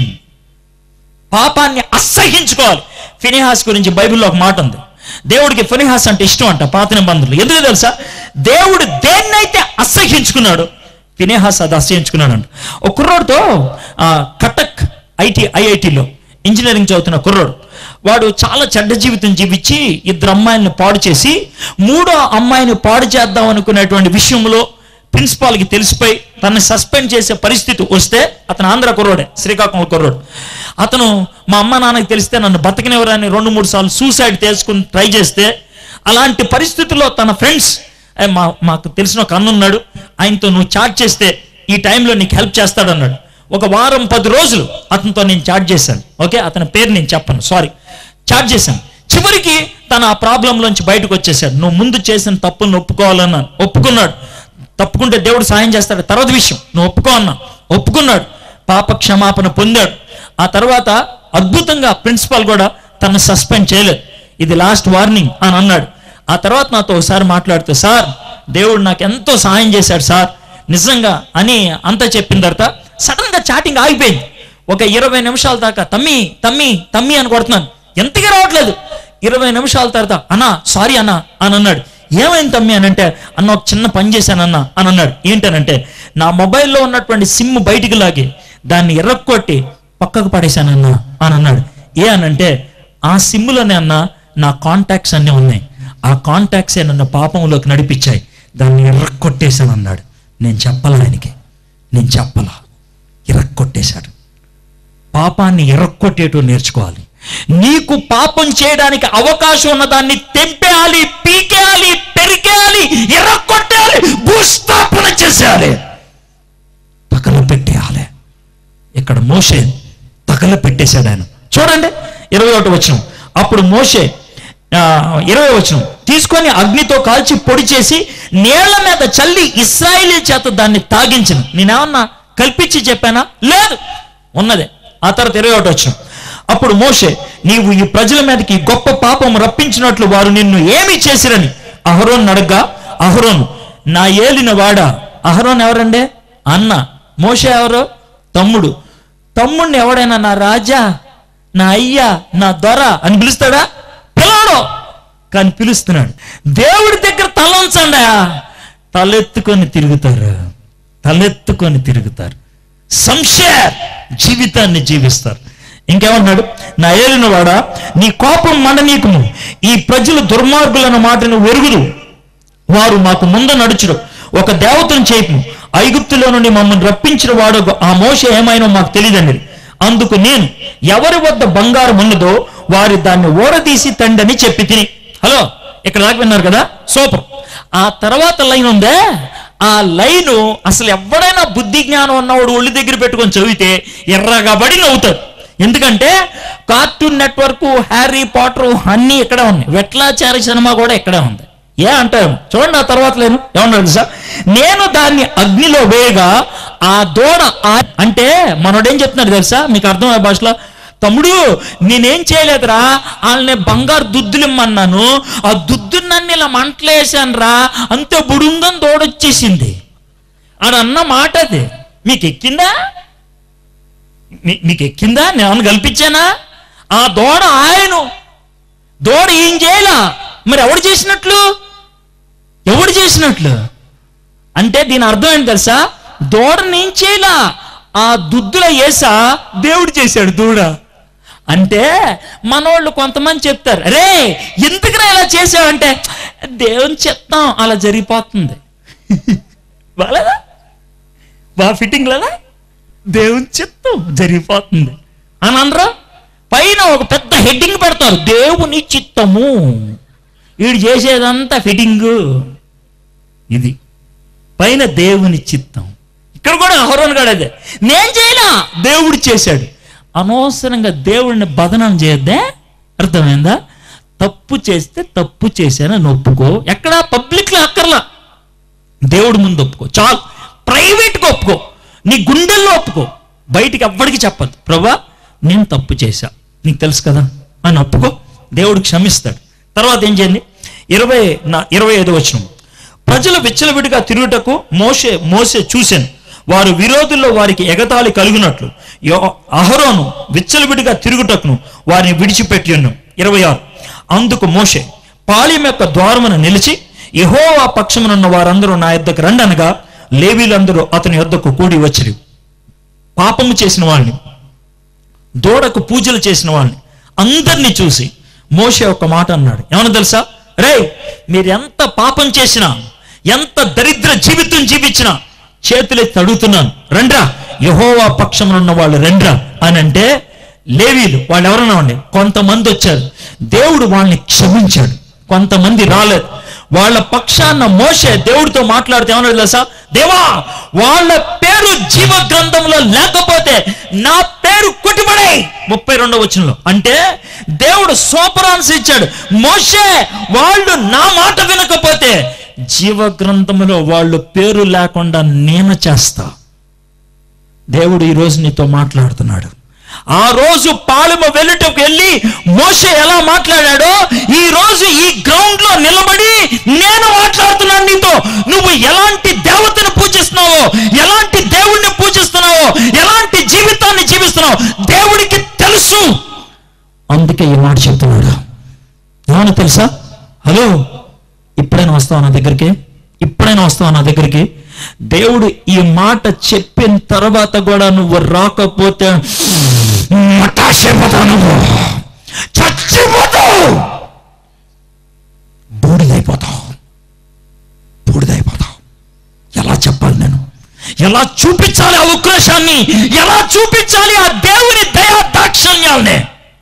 పాపాన్ని అసహించుకోవాలి ఫినిహాస్ గురించి బైబిల్లో ఒక మాట ఉంది దేవుడికి ఫినిహాస్ అంటే ఇష్టం అంట పాత నిబంధనలు ఎందుకు తెలుసా దేవుడు దేన్నైతే అసహించుకున్నాడు ఫినిహాస్ అది అసహించుకున్నాడు అంట ఒక కుర్రోడితో ఆ, కటక్ ఐటీ ఐఐటిలో ఇంజనీరింగ్ చదువుతున్న కుర్రోడు వాడు చాలా చెడ్డ జీవితం జీవించి ఇద్దరు అమ్మాయిల్ని పాడు చేసి మూడో అమ్మాయిని పాడు చేద్దాం అనుకునేటువంటి విషయంలో ప్రిన్సిపాల్కి తెలిసిపోయి తనని సస్పెండ్ చేసే పరిస్థితి వస్తే అతను ఆంధ్ర కుర్రోడే శ్రీకాకుళం కుర్రోడు అతను మా అమ్మ నాన్నకి తెలిస్తే నన్ను బతకనివ్వరని రెండు మూడు సార్లు సూసైడ్ చేసుకుని ట్రై చేస్తే అలాంటి పరిస్థితుల్లో తన ఫ్రెండ్స్ మా మాకు తెలిసిన ఒక అన్న ఉన్నాడు ఆయనతో నువ్వు చాట్ చేస్తే ఈ టైంలో నీకు హెల్ప్ చేస్తాడు అన్నాడు ఒక వారం పది రోజులు అతనితో నేను చాట్ చేశాను ఓకే అతని పేరు నేను చెప్పను సారీ చాట్ చేశాను చివరికి తన ఆ ప్రాబ్లంలోంచి బయటకు వచ్చేసాడు నువ్వు ముందు చేసిన తప్పులను ఒప్పుకోవాలన్నాను ఒప్పుకున్నాడు తప్పుకుంటే దేవుడు సాయం చేస్తాడు తర్వాత విషయం నువ్వు ఒప్పుకో అన్నా ఒప్పుకున్నాడు పాప క్షమాపణ పొందాడు ఆ తర్వాత అద్భుతంగా ప్రిన్సిపాల్ కూడా తను సస్పెండ్ చేయలేదు ఇది లాస్ట్ వార్నింగ్ అని అన్నాడు ఆ తర్వాత నాతో ఒకసారి మాట్లాడితే సార్ దేవుడు నాకు ఎంతో సహాయం చేశాడు సార్ నిజంగా అని అంతా చెప్పిన తర్వాత సడన్ గా చాటింగ్ ఆగిపోయింది ఒక ఇరవై నిమిషాల దాకా తమ్మి తమ్మి తమ్మి అని కొడుతున్నాను ఎంతగా రావట్లేదు ఇరవై నిమిషాల తర్వాత అన్నా సారీ అన్నా అని అన్నాడు ఏమైంది తమ్మి అని అంటే అన్న ఒక చిన్న పని చేశానన్నా అని అన్నాడు ఏంటనంటే నా మొబైల్లో ఉన్నటువంటి సిమ్ బయటికి లాగి దాన్ని ఎర్రక్కొట్టి పక్కకు పడేశానన్నా అని అన్నాడు ఏ అనంటే ఆ సిమ్లోనే అన్న నా కాంటాక్ట్స్ అన్నీ ఉన్నాయి ఆ కాంటాక్ట్సే నన్ను పాపంలోకి నడిపించాయి దాన్ని ఎర్రకొట్టేశాను అన్నాడు నేను చెప్పలా ఆయనకి నేను చెప్పలా ఇరక్కొట్టేశాడు పాపాన్ని ఎరక్కొట్టేటో నేర్చుకోవాలి నీకు పాపం చేయడానికి అవకాశం ఉన్న దాన్ని తెంపేయాలి పీకేయాలి పెరికేయాలి ఎరక్కొట్టేయాలి భూస్థాపన చేసేయాలి పక్కన పెట్టేయాలి ఇక్కడ మోషే తగల పెట్టేశాడు ఆయన చూడండి ఇరవై ఒకటి వచ్చిన అప్పుడు మోషే ఆ, ఇరవై వచ్చిన తీసుకొని అగ్నితో కాల్చి పొడి చేసి నీళ్ల మీద చల్లి ఇస్రాయిలీ చేత దాన్ని తాగించను నేనేమన్నా కల్పించి చెప్పానా లేదు ఉన్నదే ఆ తర్వాత ఇరవై ఒకటి వచ్చిన అప్పుడు మోషే నీవు ఈ ప్రజల మీదకి ఈ గొప్ప పాపం రప్పించినట్లు వారు నిన్ను ఏమి చేసిరని అహరోన్ అడగ్గా అహరోను నా ఏలిన వాడా అహరోన్ ఎవరండి అన్న మోషే ఎవరు తమ్ముడు తమ్ముడిని ఎవడైనా నా రాజా నా అయ్యా నా దొర అని పిలుస్తాడా పిలవడు కానీ పిలుస్తున్నాడు దేవుడి దగ్గర తల ఉంచండి తలెత్తుకొని తిరుగుతారు తలెత్తుకొని తిరుగుతారు సంశయ జీవితాన్ని జీవిస్తారు ఇంకేమన్నాడు నా ఏలిన వాడా నీ కోపం మండనీకుము ఈ ప్రజలు దుర్మార్గులన్న మాటను వెరుగుదు వారు మాకు ముందు నడుచుడు ఒక దేవతను చేపు ఐగుప్తులో నుండి మమ్మల్ని రప్పించిన వాడు ఆ మోస ఏమైనా మాకు తెలియదండి అందుకు నేను ఎవరి వద్ద బంగారం ఉన్నదో వారి దాన్ని ఓడదీసి తండని చెప్పి తిని హలో ఇక్కడ దాకా విన్నారు కదా సూపర్ ఆ తర్వాత లైన్ ఉందే ఆ లైను అసలు ఎవడైనా బుద్ధి జ్ఞానం ఉన్నవాడు ఒళ్ళు దగ్గర పెట్టుకొని చదివితే ఎర్రగా పడి నవ్వుతాడు ఎందుకంటే కార్టూన్ నెట్వర్క్ హ్యారీ పాటర్ అన్నీ ఇక్కడే ఉన్నాయి వెట్లాచారి సినిమా కూడా ఇక్కడే ఉంది ఏ అంటారు చూడండి ఆ తర్వాత లేను ఏమన్నాడు తెలుసా నేను దాన్ని అగ్నిలో వేయగా ఆ దూడ ఆ- అంటే మనోడేం చెప్తున్నాడు తెలుసా మీకు అర్థమయ్యే భాషలో తమ్ముడు నేనేం చేయలేదురా వాళ్ళని బంగారు దుద్దులు ఇమ్మన్నాను ఆ దుద్దునన్ని ఇలా మంటలేసాను రా అంతే బుడుంగని దూడొచ్చేసింది ఆడన్న మాట అది మీకు ఎక్కిందా మీ- మీకు ఎక్కిందా నేను ఏమన్నా కల్పించానా ఆ దూడ ఆయను దూడ ఏం చేయలా మరి ఎవడు చేసినట్లు ఎవడు చేసినట్లు అంటే దీని అర్థం ఏంటి తెలుసా దూడని ఏం చేయలా ఆ దుద్దుల ఏసా దేవుడు చేశాడు దూడ అంటే మనోళ్ళు కొంతమంది చెప్తారు రే ఎందుకురా ఇలా చేసావంటే దేవుని చెప్తాం అలా జరిగిపోతుంది బాలేదా బాగా ఫిట్టింగ్ లేదా దేవుని చిత్తం జరిగిపోతుంది అని అనరా పైన ఒక పెద్ద హెడ్డింగ్ పెడతారు దేవుని చిత్తము వీడు చేసేదంతా ఫిట్టింగ్ ఇది పైన దేవుని చిత్తం ఇక్కడ కూడా అహరోన్ గడు అదే నేను చేయలా దేవుడు చేశాడు అనవసరంగా దేవుడిని బదనం చేయొద్దే అర్థమైందా తప్పు చేస్తే తప్పు చేశానని ఒప్పుకో ఎక్కడ పబ్లిక్లో అక్కర్లా దేవుడి ముందు ఒప్పుకో చాలు ప్రైవేట్గా ఒప్పుకో నీ గుండెల్లో ఒప్పుకో బయటికి ఎవ్వడికి చెప్పద్దు ప్రభా నేను తప్పు చేశా నీకు తెలుసు కదా అని ఒప్పుకో దేవుడు క్షమిస్తాడు తర్వాత ఏం చేయండి ఇరవై నా ఇరవై ఐదు వచ్చిన ప్రజలు విచ్చలవిడిగా తిరుగుటకు మోసే మోసే చూశాను వారు విరోధుల్లో వారికి ఎగతాళి కలిగినట్లు యో- అహరోను విచ్చలవిడిగా తిరుగుటకును వారిని విడిచిపెట్టి ఉన్నాం ఇరవై ఆరు అందుకు మోషే పాళెం యొక్క ద్వారమున నిలిచి యెహోవా పక్షమునున్న వారందరూ నా యొద్దకు రండి అనగా లేవీలందరూ అతని యొద్దకు కూడి వచ్చిరి పాపము చేసిన వాళ్ళని దూడకు పూజలు చేసిన వాళ్ళని అందరినీ చూసి మోషే ఒక మాట అన్నాడు ఏమన్నా తెలుసా రే మీరు ఎంత పాపం చేసినా ఎంత దరిద్ర జీవితం జీవించినా చేతులెత్తి అడుగుతున్నాను రండ్రా యహోవా పక్షమున ఉన్న వాళ్ళు రండ్రా అని అంటే లేవీలు వాళ్ళు ఎవరన్నా ఉండే కొంతమంది వచ్చారు దేవుడు వాళ్ళని క్షమించాడు కొంతమంది రాలేదు వాళ్ళ పక్షాన మోసే దేవుడితో మాట్లాడితే ఏమన్నా తెలుసా దేవా వాళ్ళ పేరు జీవ గ్రంథంలో లేకపోతే నా పేరు కొట్టుబడే ముప్పై రెండవ వచనంలో అంటే దేవుడు సూపరాన్స్ ఇచ్చాడు మోషే వాళ్ళు నా మాట వినకపోతే జీవ గ్రంథంలో వాళ్ళు పేరు లేకుండా నేను చేస్తా దేవుడు ఈ రోజు నీతో మాట్లాడుతున్నాడు ఆ రోజు పాలెము వెళ్ళటకు వెళ్ళి మోషే ఎలా మాట్లాడాడో ఈ రోజు ఈ గ్రౌండ్ లో నిలబడి నేను మాట్లాడుతున్నాను నీతో నువ్వు ఎలాంటి దేవతను పూజిస్తున్నావో ఎలాంటి దేవుణ్ణి పూజిస్తున్నావో ఎలాంటి జీవితాన్ని జీవిస్తున్నావో దేవుడికి తెలుసు అందుకే ఈ మాట చెప్తున్నాడు ఏమన్నా తెలుసా హలో ఇప్పుడైనా వస్తావా నా దగ్గరికి ఇప్పుడైనా వస్తావా నా దగ్గరికి దేవుడు ఈ మాట చెప్పిన తర్వాత కూడా నువ్వు రాకపోతే మటాషైపోతావు నువ్వు చచ్చిపోతావు బూడిదైపోతావు బూడిదైపోతావు ఎలా చెప్పాలి నేను ఎలా చూపించాలి ఆ ఉక్రోషాన్ని ఎలా చూపించాలి ఆ దేవుని దయా దాక్షణ్యాల్ని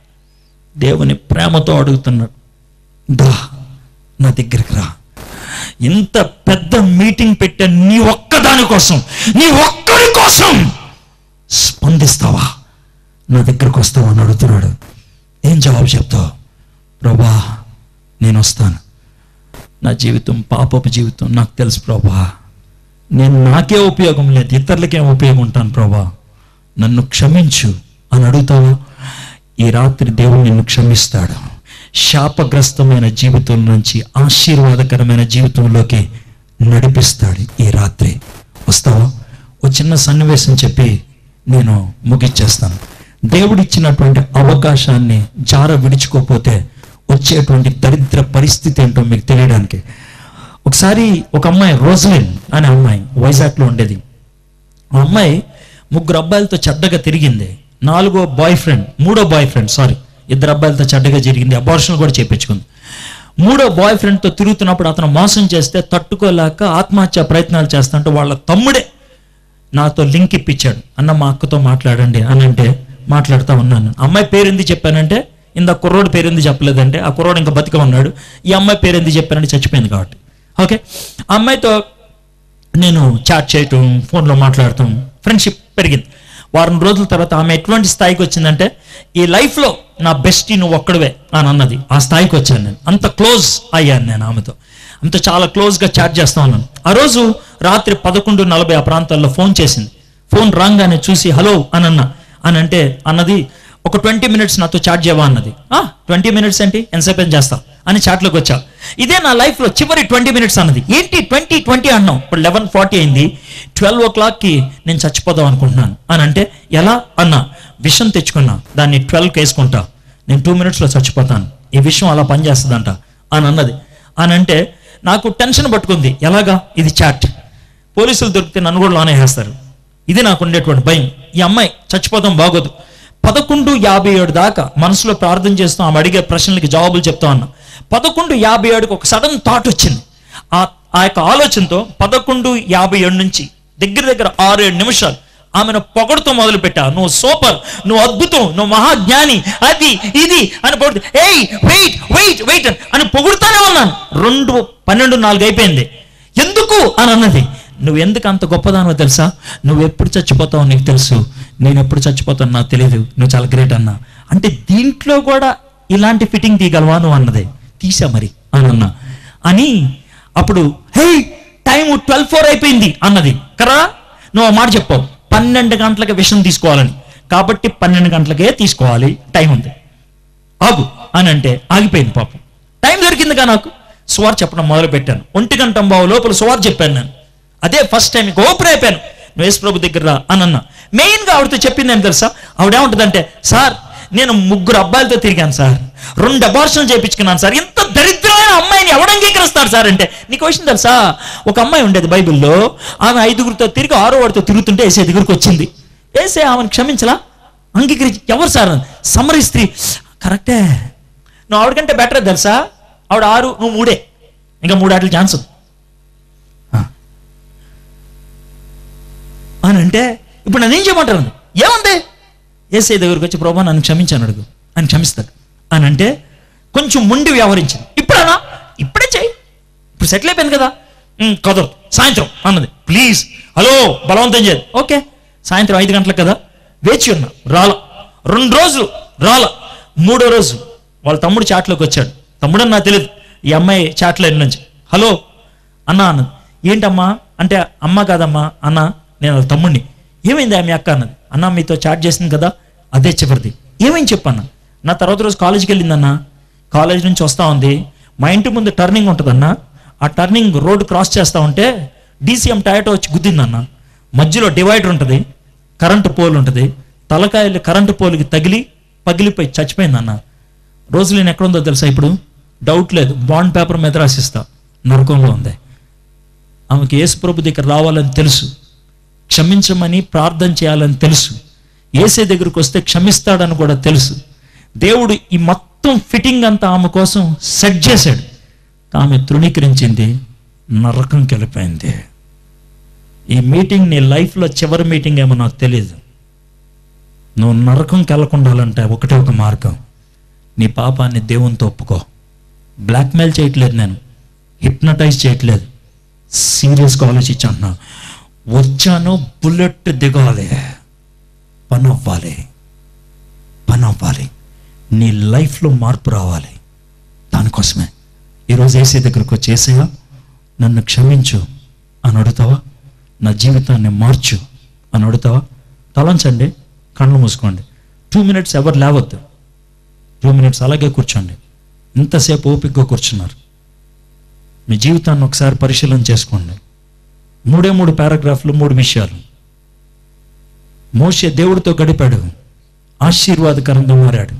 దేవుని ప్రేమతో అడుగుతున్నాడు దా నా దగ్గరికి రా ఇంత పెద్ద మీటింగ్ పెట్టే నీ ఒక్కదాని కోసం నీ ఒక్కడి కోసం స్పందిస్తావా నా దగ్గరకు వస్తావా అని అడుగుతున్నాడు ఏం జవాబు చెప్తావు ప్రభా నేను వస్తాను నా జీవితం పాపపు జీవితం నాకు తెలుసు ప్రభా నేను నాకే ఉపయోగం లేదు ఇతరులకేం ఉపయోగం ఉంటాను ప్రభా నన్ను క్షమించు అని అడుగుతావా ఈ రాత్రి దేవుడు నిన్ను క్షమిస్తాడు శాపగ్రస్తమైన జీవితం నుంచి ఆశీర్వాదకరమైన జీవితంలోకి నడిపిస్తాడు ఈ రాత్రి వస్తావా ఓ చిన్న సన్నివేశం చెప్పి నేను ముగిచ్చేస్తాను దేవుడిచ్చినటువంటి అవకాశాన్ని జార విడుచుకోకపోతే వచ్చేటువంటి దరిద్ర పరిస్థితి ఏంటో మీకు తెలియడానికి ఒకసారి ఒక అమ్మాయి రోజ్లిన్ అనే అమ్మాయి వైజాగ్లో ఉండేది ఆ అమ్మాయి ముగ్గురు అబ్బాయిలతో చెడ్డగా తిరిగింది నాలుగో బాయ్ ఫ్రెండ్ మూడో బాయ్ ఫ్రెండ్ సారీ ఇద్దరు అబ్బాయిలతో చెడ్డగా జరిగింది అబార్షన్ కూడా చేయించుకుంది మూడో బాయ్ ఫ్రెండ్తో తిరుగుతున్నప్పుడు అతను మోసం చేస్తే తట్టుకోలేక ఆత్మహత్య ప్రయత్నాలు చేస్తుంటే వాళ్ళ తమ్ముడే నాతో లింక్ ఇప్పించాడు అన్న మా అక్కతో మాట్లాడండి అని అంటే మాట్లాడుతూ ఉన్నాను అమ్మాయి పేరు ఎందుకు చెప్పానంటే ఇంత కుర్రోడు పేరు ఎందుకు చెప్పలేదంటే ఆ కుర్రోడు ఇంకా బతిక ఉన్నాడు ఈ అమ్మాయి పేరు ఎందుకు చెప్పానంటే చచ్చిపోయింది కాబట్టి ఓకే ఆ అమ్మాయితో నేను చాట్ చేయటం ఫోన్లో మాట్లాడటం ఫ్రెండ్షిప్ పెరిగింది వారం రోజుల తర్వాత ఆమె ఎటువంటి స్థాయికి వచ్చిందంటే ఈ లైఫ్లో నా బెస్టీ నువ్వు ఒక్కడవే అని అన్నది ఆ స్థాయికి వచ్చాను నేను అంత క్లోజ్ అయ్యాను నేను ఆమెతో అంత చాలా క్లోజ్గా చాట్ చేస్తా ఉన్నాను ఆ రోజు రాత్రి పదకొండు నలభై ఆ ప్రాంతాల్లో ఫోన్ చేసింది ఫోన్ రాగానే చూసి హలో అని అన్నా అని అంటే అన్నది ఒక ట్వంటీ మినిట్స్ నాతో చాట్ చేయవా అన్నది ట్వంటీ మినిట్స్ ఏంటి ఎంతసేపు ఏం చేస్తా అని చాట్లోకి వచ్చా ఇదే నా లైఫ్లో చివరి ట్వంటీ మినిట్స్ అన్నది ఏంటి ట్వంటీ ట్వంటీ అన్నాం ఇప్పుడు లెవెన్ ఫార్టీ అయింది ట్వెల్వ్ ఓ క్లాక్కి నేను చచ్చిపోదాం అనుకుంటున్నాను అని అంటే ఎలా అన్నా విషం తెచ్చుకున్నా దాన్ని ట్వెల్వ్కి వేసుకుంటా నేను టూ మినిట్స్లో చచ్చిపోతాను ఈ విషయం అలా పనిచేస్తుందంట అని అన్నది అని అంటే నాకు టెన్షన్ పట్టుకుంది ఎలాగా ఇది చాట్ పోలీసులు దొరికితే నన్ను కూడా లోనే వేస్తారు ఇది నాకు ఉండేటువంటి భయం ఈ అమ్మాయి చచ్చిపోతాం బాగోదు పదకొండు యాభై ఏడు దాకా మనసులో ప్రార్థన చేస్తూ ఆమె అడిగే ప్రశ్నలకి జవాబులు చెప్తా ఉన్నా పదకొండు యాభై ఏడుకి ఒక సడన్ థాట్ వచ్చింది ఆ ఆ యొక్క ఆలోచనతో పదకొండు యాభై ఏడు నుంచి దగ్గర దగ్గర ఆరు ఏడు నిమిషాలు ఆమెను పొగడుతూ మొదలు పెట్టా నువ్వు సూపర్ నువ్వు అద్భుతం నువ్వు మహాజ్ఞాని అది ఇది అని పొగుడు ఏయ్ వెయిట్ వెయిట్ వెయిట్ అని పొగుడుతానే ఉన్నాను రెండు పన్నెండు నాలుగు అయిపోయింది ఎందుకు అని అన్నది నువ్వు ఎందుకు అంత గొప్పదానో తెలుసా నువ్వు ఎప్పుడు చచ్చిపోతావో నీకు తెలుసు నేను ఎప్పుడు చచ్చిపోతాను నాకు తెలియదు నువ్వు చాలా గ్రేట్ అన్నా అంటే దీంట్లో కూడా ఇలాంటి ఫిట్టింగ్ తీయగలవా నువ్వు అన్నది తీసా మరి అని అన్నా అని అప్పుడు హే టైం ట్వెల్వ్ ఫోర్ అయిపోయింది అన్నది కరా నువ్వు ఆ మాట చెప్పావు పన్నెండు గంటలకి విషయం తీసుకోవాలని కాబట్టి పన్నెండు గంటలకే తీసుకోవాలి టైం ఉంది ఆగు అని అంటే ఆగిపోయింది పాపం టైం దొరికిందిగా నాకు సువార్ చెప్పడం మొదలు పెట్టాను ఒంటి గంట బావు లోపల సువార్ చెప్పాను నేను అదే ఫస్ట్ టైం ఇంక ఓపెన్ అయిపోయాను నువ్వు యేసు ప్రభు దగ్గర రా అని అన్నా మెయిన్గా ఆవిడతో చెప్పింది ఏం తెలుసా ఆవిడేముంటుందంటే సార్ నేను ముగ్గురు అబ్బాయిలతో తిరిగాను సార్ రెండు అబార్షన్లు చేయించుకున్నాను సార్ ఇంత దరిద్రమైన అమ్మాయిని ఎవడు అంగీకరిస్తారు సార్ అంటే నీకు విషయం తెలుసా ఒక అమ్మాయి ఉండేది బైబిల్లో ఆమె ఐదుగురితో తిరిగి ఆరో వాడితో తిరుగుతుంటే వేసే దగ్గరికి వచ్చింది వేసే ఆమెను క్షమించలా అంగీకరించి ఎవరు సార్ సమరి స్త్రీ కరెక్టే నువ్వు ఆవిడకంటే బెటర్ తెలుసా ఆవిడ ఆరు నువ్వు మూడే ఇంకా మూడు ఆటలు ఛాన్స్ ఉంది ఆ. అని అంటే ఇప్పుడు నన్ను ఏం చేయమంటారు ఏముంది ఏసై దగ్గరికి వచ్చి ప్రభా నన్ను క్షమించాను అడుగు అని క్షమిస్తాడు అని అంటే కొంచెం ముండి వ్యవహరించింది ఇప్పుడనా ఇప్పుడే చేయి ఇప్పుడు సెటిల్ అయిపోయింది కదా "ఉమ్, కుదరదు సాయంత్రం అన్నది ప్లీజ్ హలో బలవంతం చేయదు ఓకే సాయంత్రం ఐదు గంటలకు కదా వేచి ఉన్నా రాల రెండు రోజులు రాల మూడో రోజు వాళ్ళ తమ్ముడు చాట్లోకి వచ్చాడు తమ్ముడు అని నాకు తెలియదు ఈ అమ్మాయి చాట్లో నుంచి హలో అన్న అన్నది ఏంటమ్మా అంటే అమ్మ కాదమ్మా అన్న నేను వాళ్ళ తమ్ముడిని ఏమైంది ఆమె అక్క అన్నది అన్న మీతో చాట్ చేసింది కదా అదే చివరిది ఏమైంది చెప్పన్న నా తర్వాత రోజు కాలేజీకి వెళ్ళిందన్న కాలేజ్ నుంచి వస్తా ఉంది మా ఇంటి ముందు టర్నింగ్ ఉంటుందన్న ఆ టర్నింగ్ రోడ్ క్రాస్ చేస్తా ఉంటే డీసీఎం టయాటో వచ్చి గుద్దిందన్న మధ్యలో డివైడర్ ఉంటుంది కరెంటు పోల్ ఉంటుంది తలకాయలు కరెంటు పోల్కి తగిలి పగిలిపోయి చచ్చిపోయిందన్న రోజు నేను ఎక్కడుందో తెలుసా ఇప్పుడు డౌట్ లేదు బాండ్ పేపర్ మీద రాసిస్తా నరకంలో ఉంది ఆమెకి యేసుప్రభు దగ్గర రావాలని తెలుసు క్షమించమని ప్రార్థన చేయాలని తెలుసు ఏసే దగ్గరికి వస్తే క్షమిస్తాడని కూడా తెలుసు దేవుడు ఈ మొత్తం మొత్తం ఫిట్టింగ్ అంతా ఆమె కోసం సెట్ చేశాడు ఆమె తృణీకరించింది నరకంకి వెళ్ళిపోయింది ఈ మీటింగ్ నీ లైఫ్లో చివరి మీటింగ్ ఏమో నాకు తెలియదు నువ్వు నరకంకి వెళ్ళకుండాలంటే ఒకటే ఒక మార్గం నీ పాపాన్ని దేవునితో ఒప్పుకో బ్లాక్మెయిల్ చేయట్లేదు నేను హిప్నటైజ్ చేయట్లేదు సీరియస్గా ఆలోచించంటున్నా వచ్చాను బుల్లెట్ దిగాలి పని అవ్వాలి పని అవ్వాలి నీ లైఫ్లో మార్పు రావాలి దానికోసమే ఈరోజు ఏసీ దగ్గరకు వచ్చేసేయా నన్ను క్షమించు అని అడుగుతావా నా జీవితాన్ని మార్చు అని అడుగుతావా తలంచండి కళ్ళు మూసుకోండి టూ మినిట్స్ ఎవరు లేవద్దు టూ మినిట్స్ అలాగే కూర్చోండి ఇంతసేపు ఓపికగా కూర్చున్నారు మీ జీవితాన్ని ఒకసారి పరిశీలన చేసుకోండి మూడే మూడు పారాగ్రాఫ్లు మూడు విషయాలు మోషే దేవుడితో గడిపాడు ఆశీర్వాదకరంగా మారాడు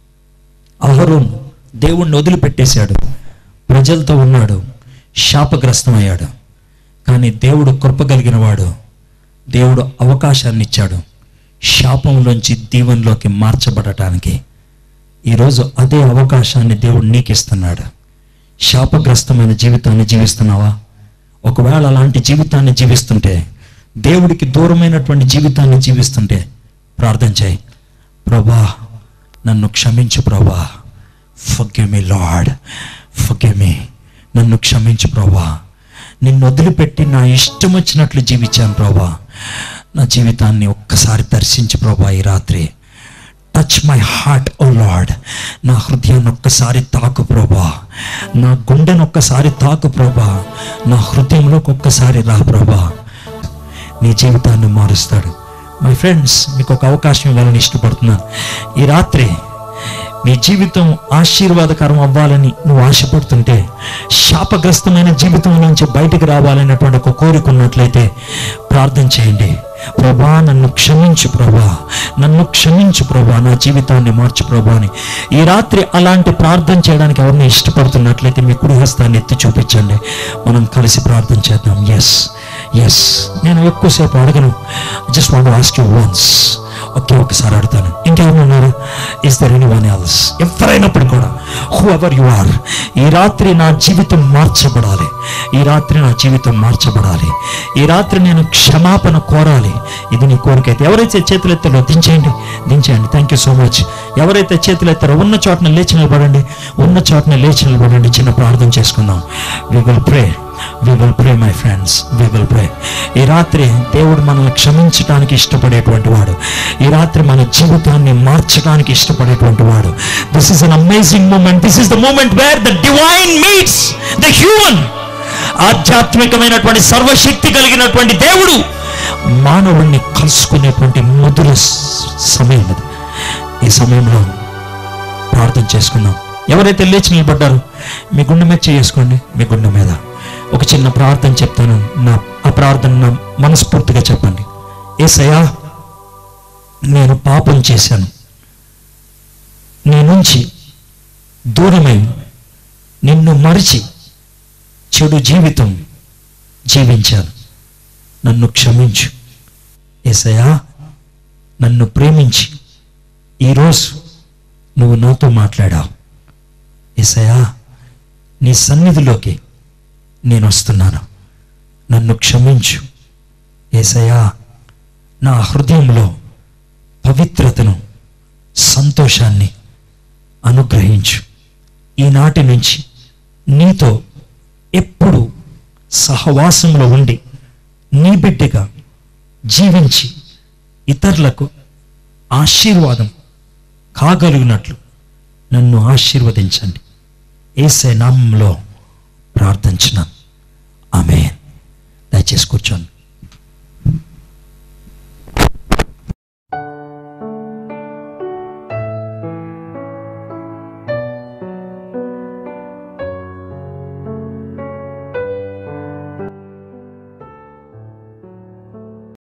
అహరోన్ దేవుణ్ణి వదిలిపెట్టేశాడు ప్రజలతో ఉన్నాడు శాపగ్రస్తమయ్యాడు కానీ దేవుడు కృప కలిగిన వాడు దేవుడు అవకాశాన్ని ఇచ్చాడు శాపంలోంచి దీవెనలోకి మార్చబడటానికి ఈరోజు అదే అవకాశాన్ని దేవుడు నీకు ఇస్తున్నాడు శాపగ్రస్తమైన జీవితాన్ని జీవిస్తున్నావా ఒకవేళ అలాంటి జీవితాన్ని జీవిస్తుంటే దేవుడికి దూరమైనటువంటి జీవితాన్ని జీవిస్తుంటే ప్రార్థన చేయి ప్రభా నన్ను క్షమించు ప్రభా ఫగ్గే మీ లార్డ్ ఫగ్గే మీ నన్ను క్షమించు ప్రభా నిన్ను వదిలిపెట్టి నా ఇష్టం వచ్చినట్లు జీవించాను ప్రభా నా జీవితాన్ని ఒక్కసారి దర్శించు ప్రభా ఈ రాత్రి touch my heart o lord నా హృదయాన్ని ఒక్కసారి తాకు ప్రభా నా గుండెను ఒక్కసారి తాకు ప్రభా నా హృదయంలోకి ఒక్కసారి రా ప్రభా నీ జీవితాన్ని మారుస్తాడు మై ఫ్రెండ్స్ మీకు ఒక అవకాశం ఇవ్వాలని ఇష్టపడుతున్నాను ఈ రాత్రి నీ జీవితం ఆశీర్వాదకరం అవ్వాలని నువ్వు ఆశపడుతుంటే శాపగ్రస్తమైన జీవితం నుంచి బయటికి రావాలనేటువంటి ఒక కోరిక ఉన్నట్లయితే ప్రార్థన చేయండి ప్రభా నన్ను క్షమించు ప్రభా నన్ను క్షమించు ప్రభా నా జీవితాన్ని మార్చు ప్రభా అని ఈ రాత్రి అలాంటి ప్రార్థన చేయడానికి ఎవరిని ఇష్టపడుతున్నట్లయితే మీ కుడి హస్తాన్ని ఎత్తి చూపించండి మనం కలిసి ప్రార్థన చేద్దాం ఎస్ ఎస్ నేను ఎక్కువసేపు అడగను just want ask you once ఒకే ఒకసారి అడుగుతాను ఇంకెవరు ఉన్నారు is there any one else ఎవరైనప్పుడు కూడా హూ ఎవర్ యు ఆర్ ఈ రాత్రి నా జీవితం మార్చబడాలి ఈ రాత్రి నా జీవితం మార్చబడాలి ఈ రాత్రి నేను క్షమాపణ కోరాలి ఇది నీ కోరిక అయితే ఎవరైతే చేతులు ఎత్తారో దించేయండి దించేయండి థ్యాంక్ యూ సో మచ్ ఎవరైతే చేతులు ఎత్తారో ఉన్న చోటన లేచి నిలబడండి ఉన్న చోటన లేచి నిలబడండి చిన్న ప్రార్థన చేసుకుందాం we will pray we will pray my friends we will pray ఈ రాత్రి దేవుడు మనల్ని క్షమించడానికి ఇష్టపడేటువంటి వాడు ఈ రాత్రి మన జీవితాన్ని మార్చడానికి ఇష్టపడేటువంటి వాడు this is an amazing moment this is the moment where the divine meets the human ఆధ్యాత్మికమైనటువంటి సర్వశక్తి కలిగినటువంటి దేవుడు మానవుణ్ణి కలుసుకునేటువంటి మధుర స- సమయం అది ఈ సమయంలో ప్రార్థన చేసుకుందాం ఎవరైతే లేచి నిలబడ్డారో మీ గుండె మీద చేసుకోండి మీ గుండె మీద ఒక చిన్న ప్రార్థన చెప్తాను నా ఆ ప్రార్థన నా మనస్ఫూర్తిగా చెప్పండి ఏసయ్యా నేను పాపం చేశాను నీ నుంచి దూరమై నిన్ను మరిచి చెడు జీవితం జీవించాను నన్ను క్షమించు ఏసయ్యా నన్ను ప్రేమించి ఈరోజు నువ్వు నాతో మాట్లాడావు ఏసయ్యా నీ సన్నిధిలోకి నేను వస్తున్నాను నన్ను క్షమించు ఏసయ్యా నా హృదయంలో పవిత్రతను సంతోషాన్ని అనుగ్రహించు ఈనాటి నుంచి నీతో ఎప్పుడు సహవాసంలో ఉండి నీ బిడ్డగా జీవించి ఇతరులకు ఆశీర్వాదం కాగలిగినట్లు నన్ను ఆశీర్వదించండి ఏసే నామంలో ప్రార్థించినాను ఆమె దయచేసి కూర్చోండి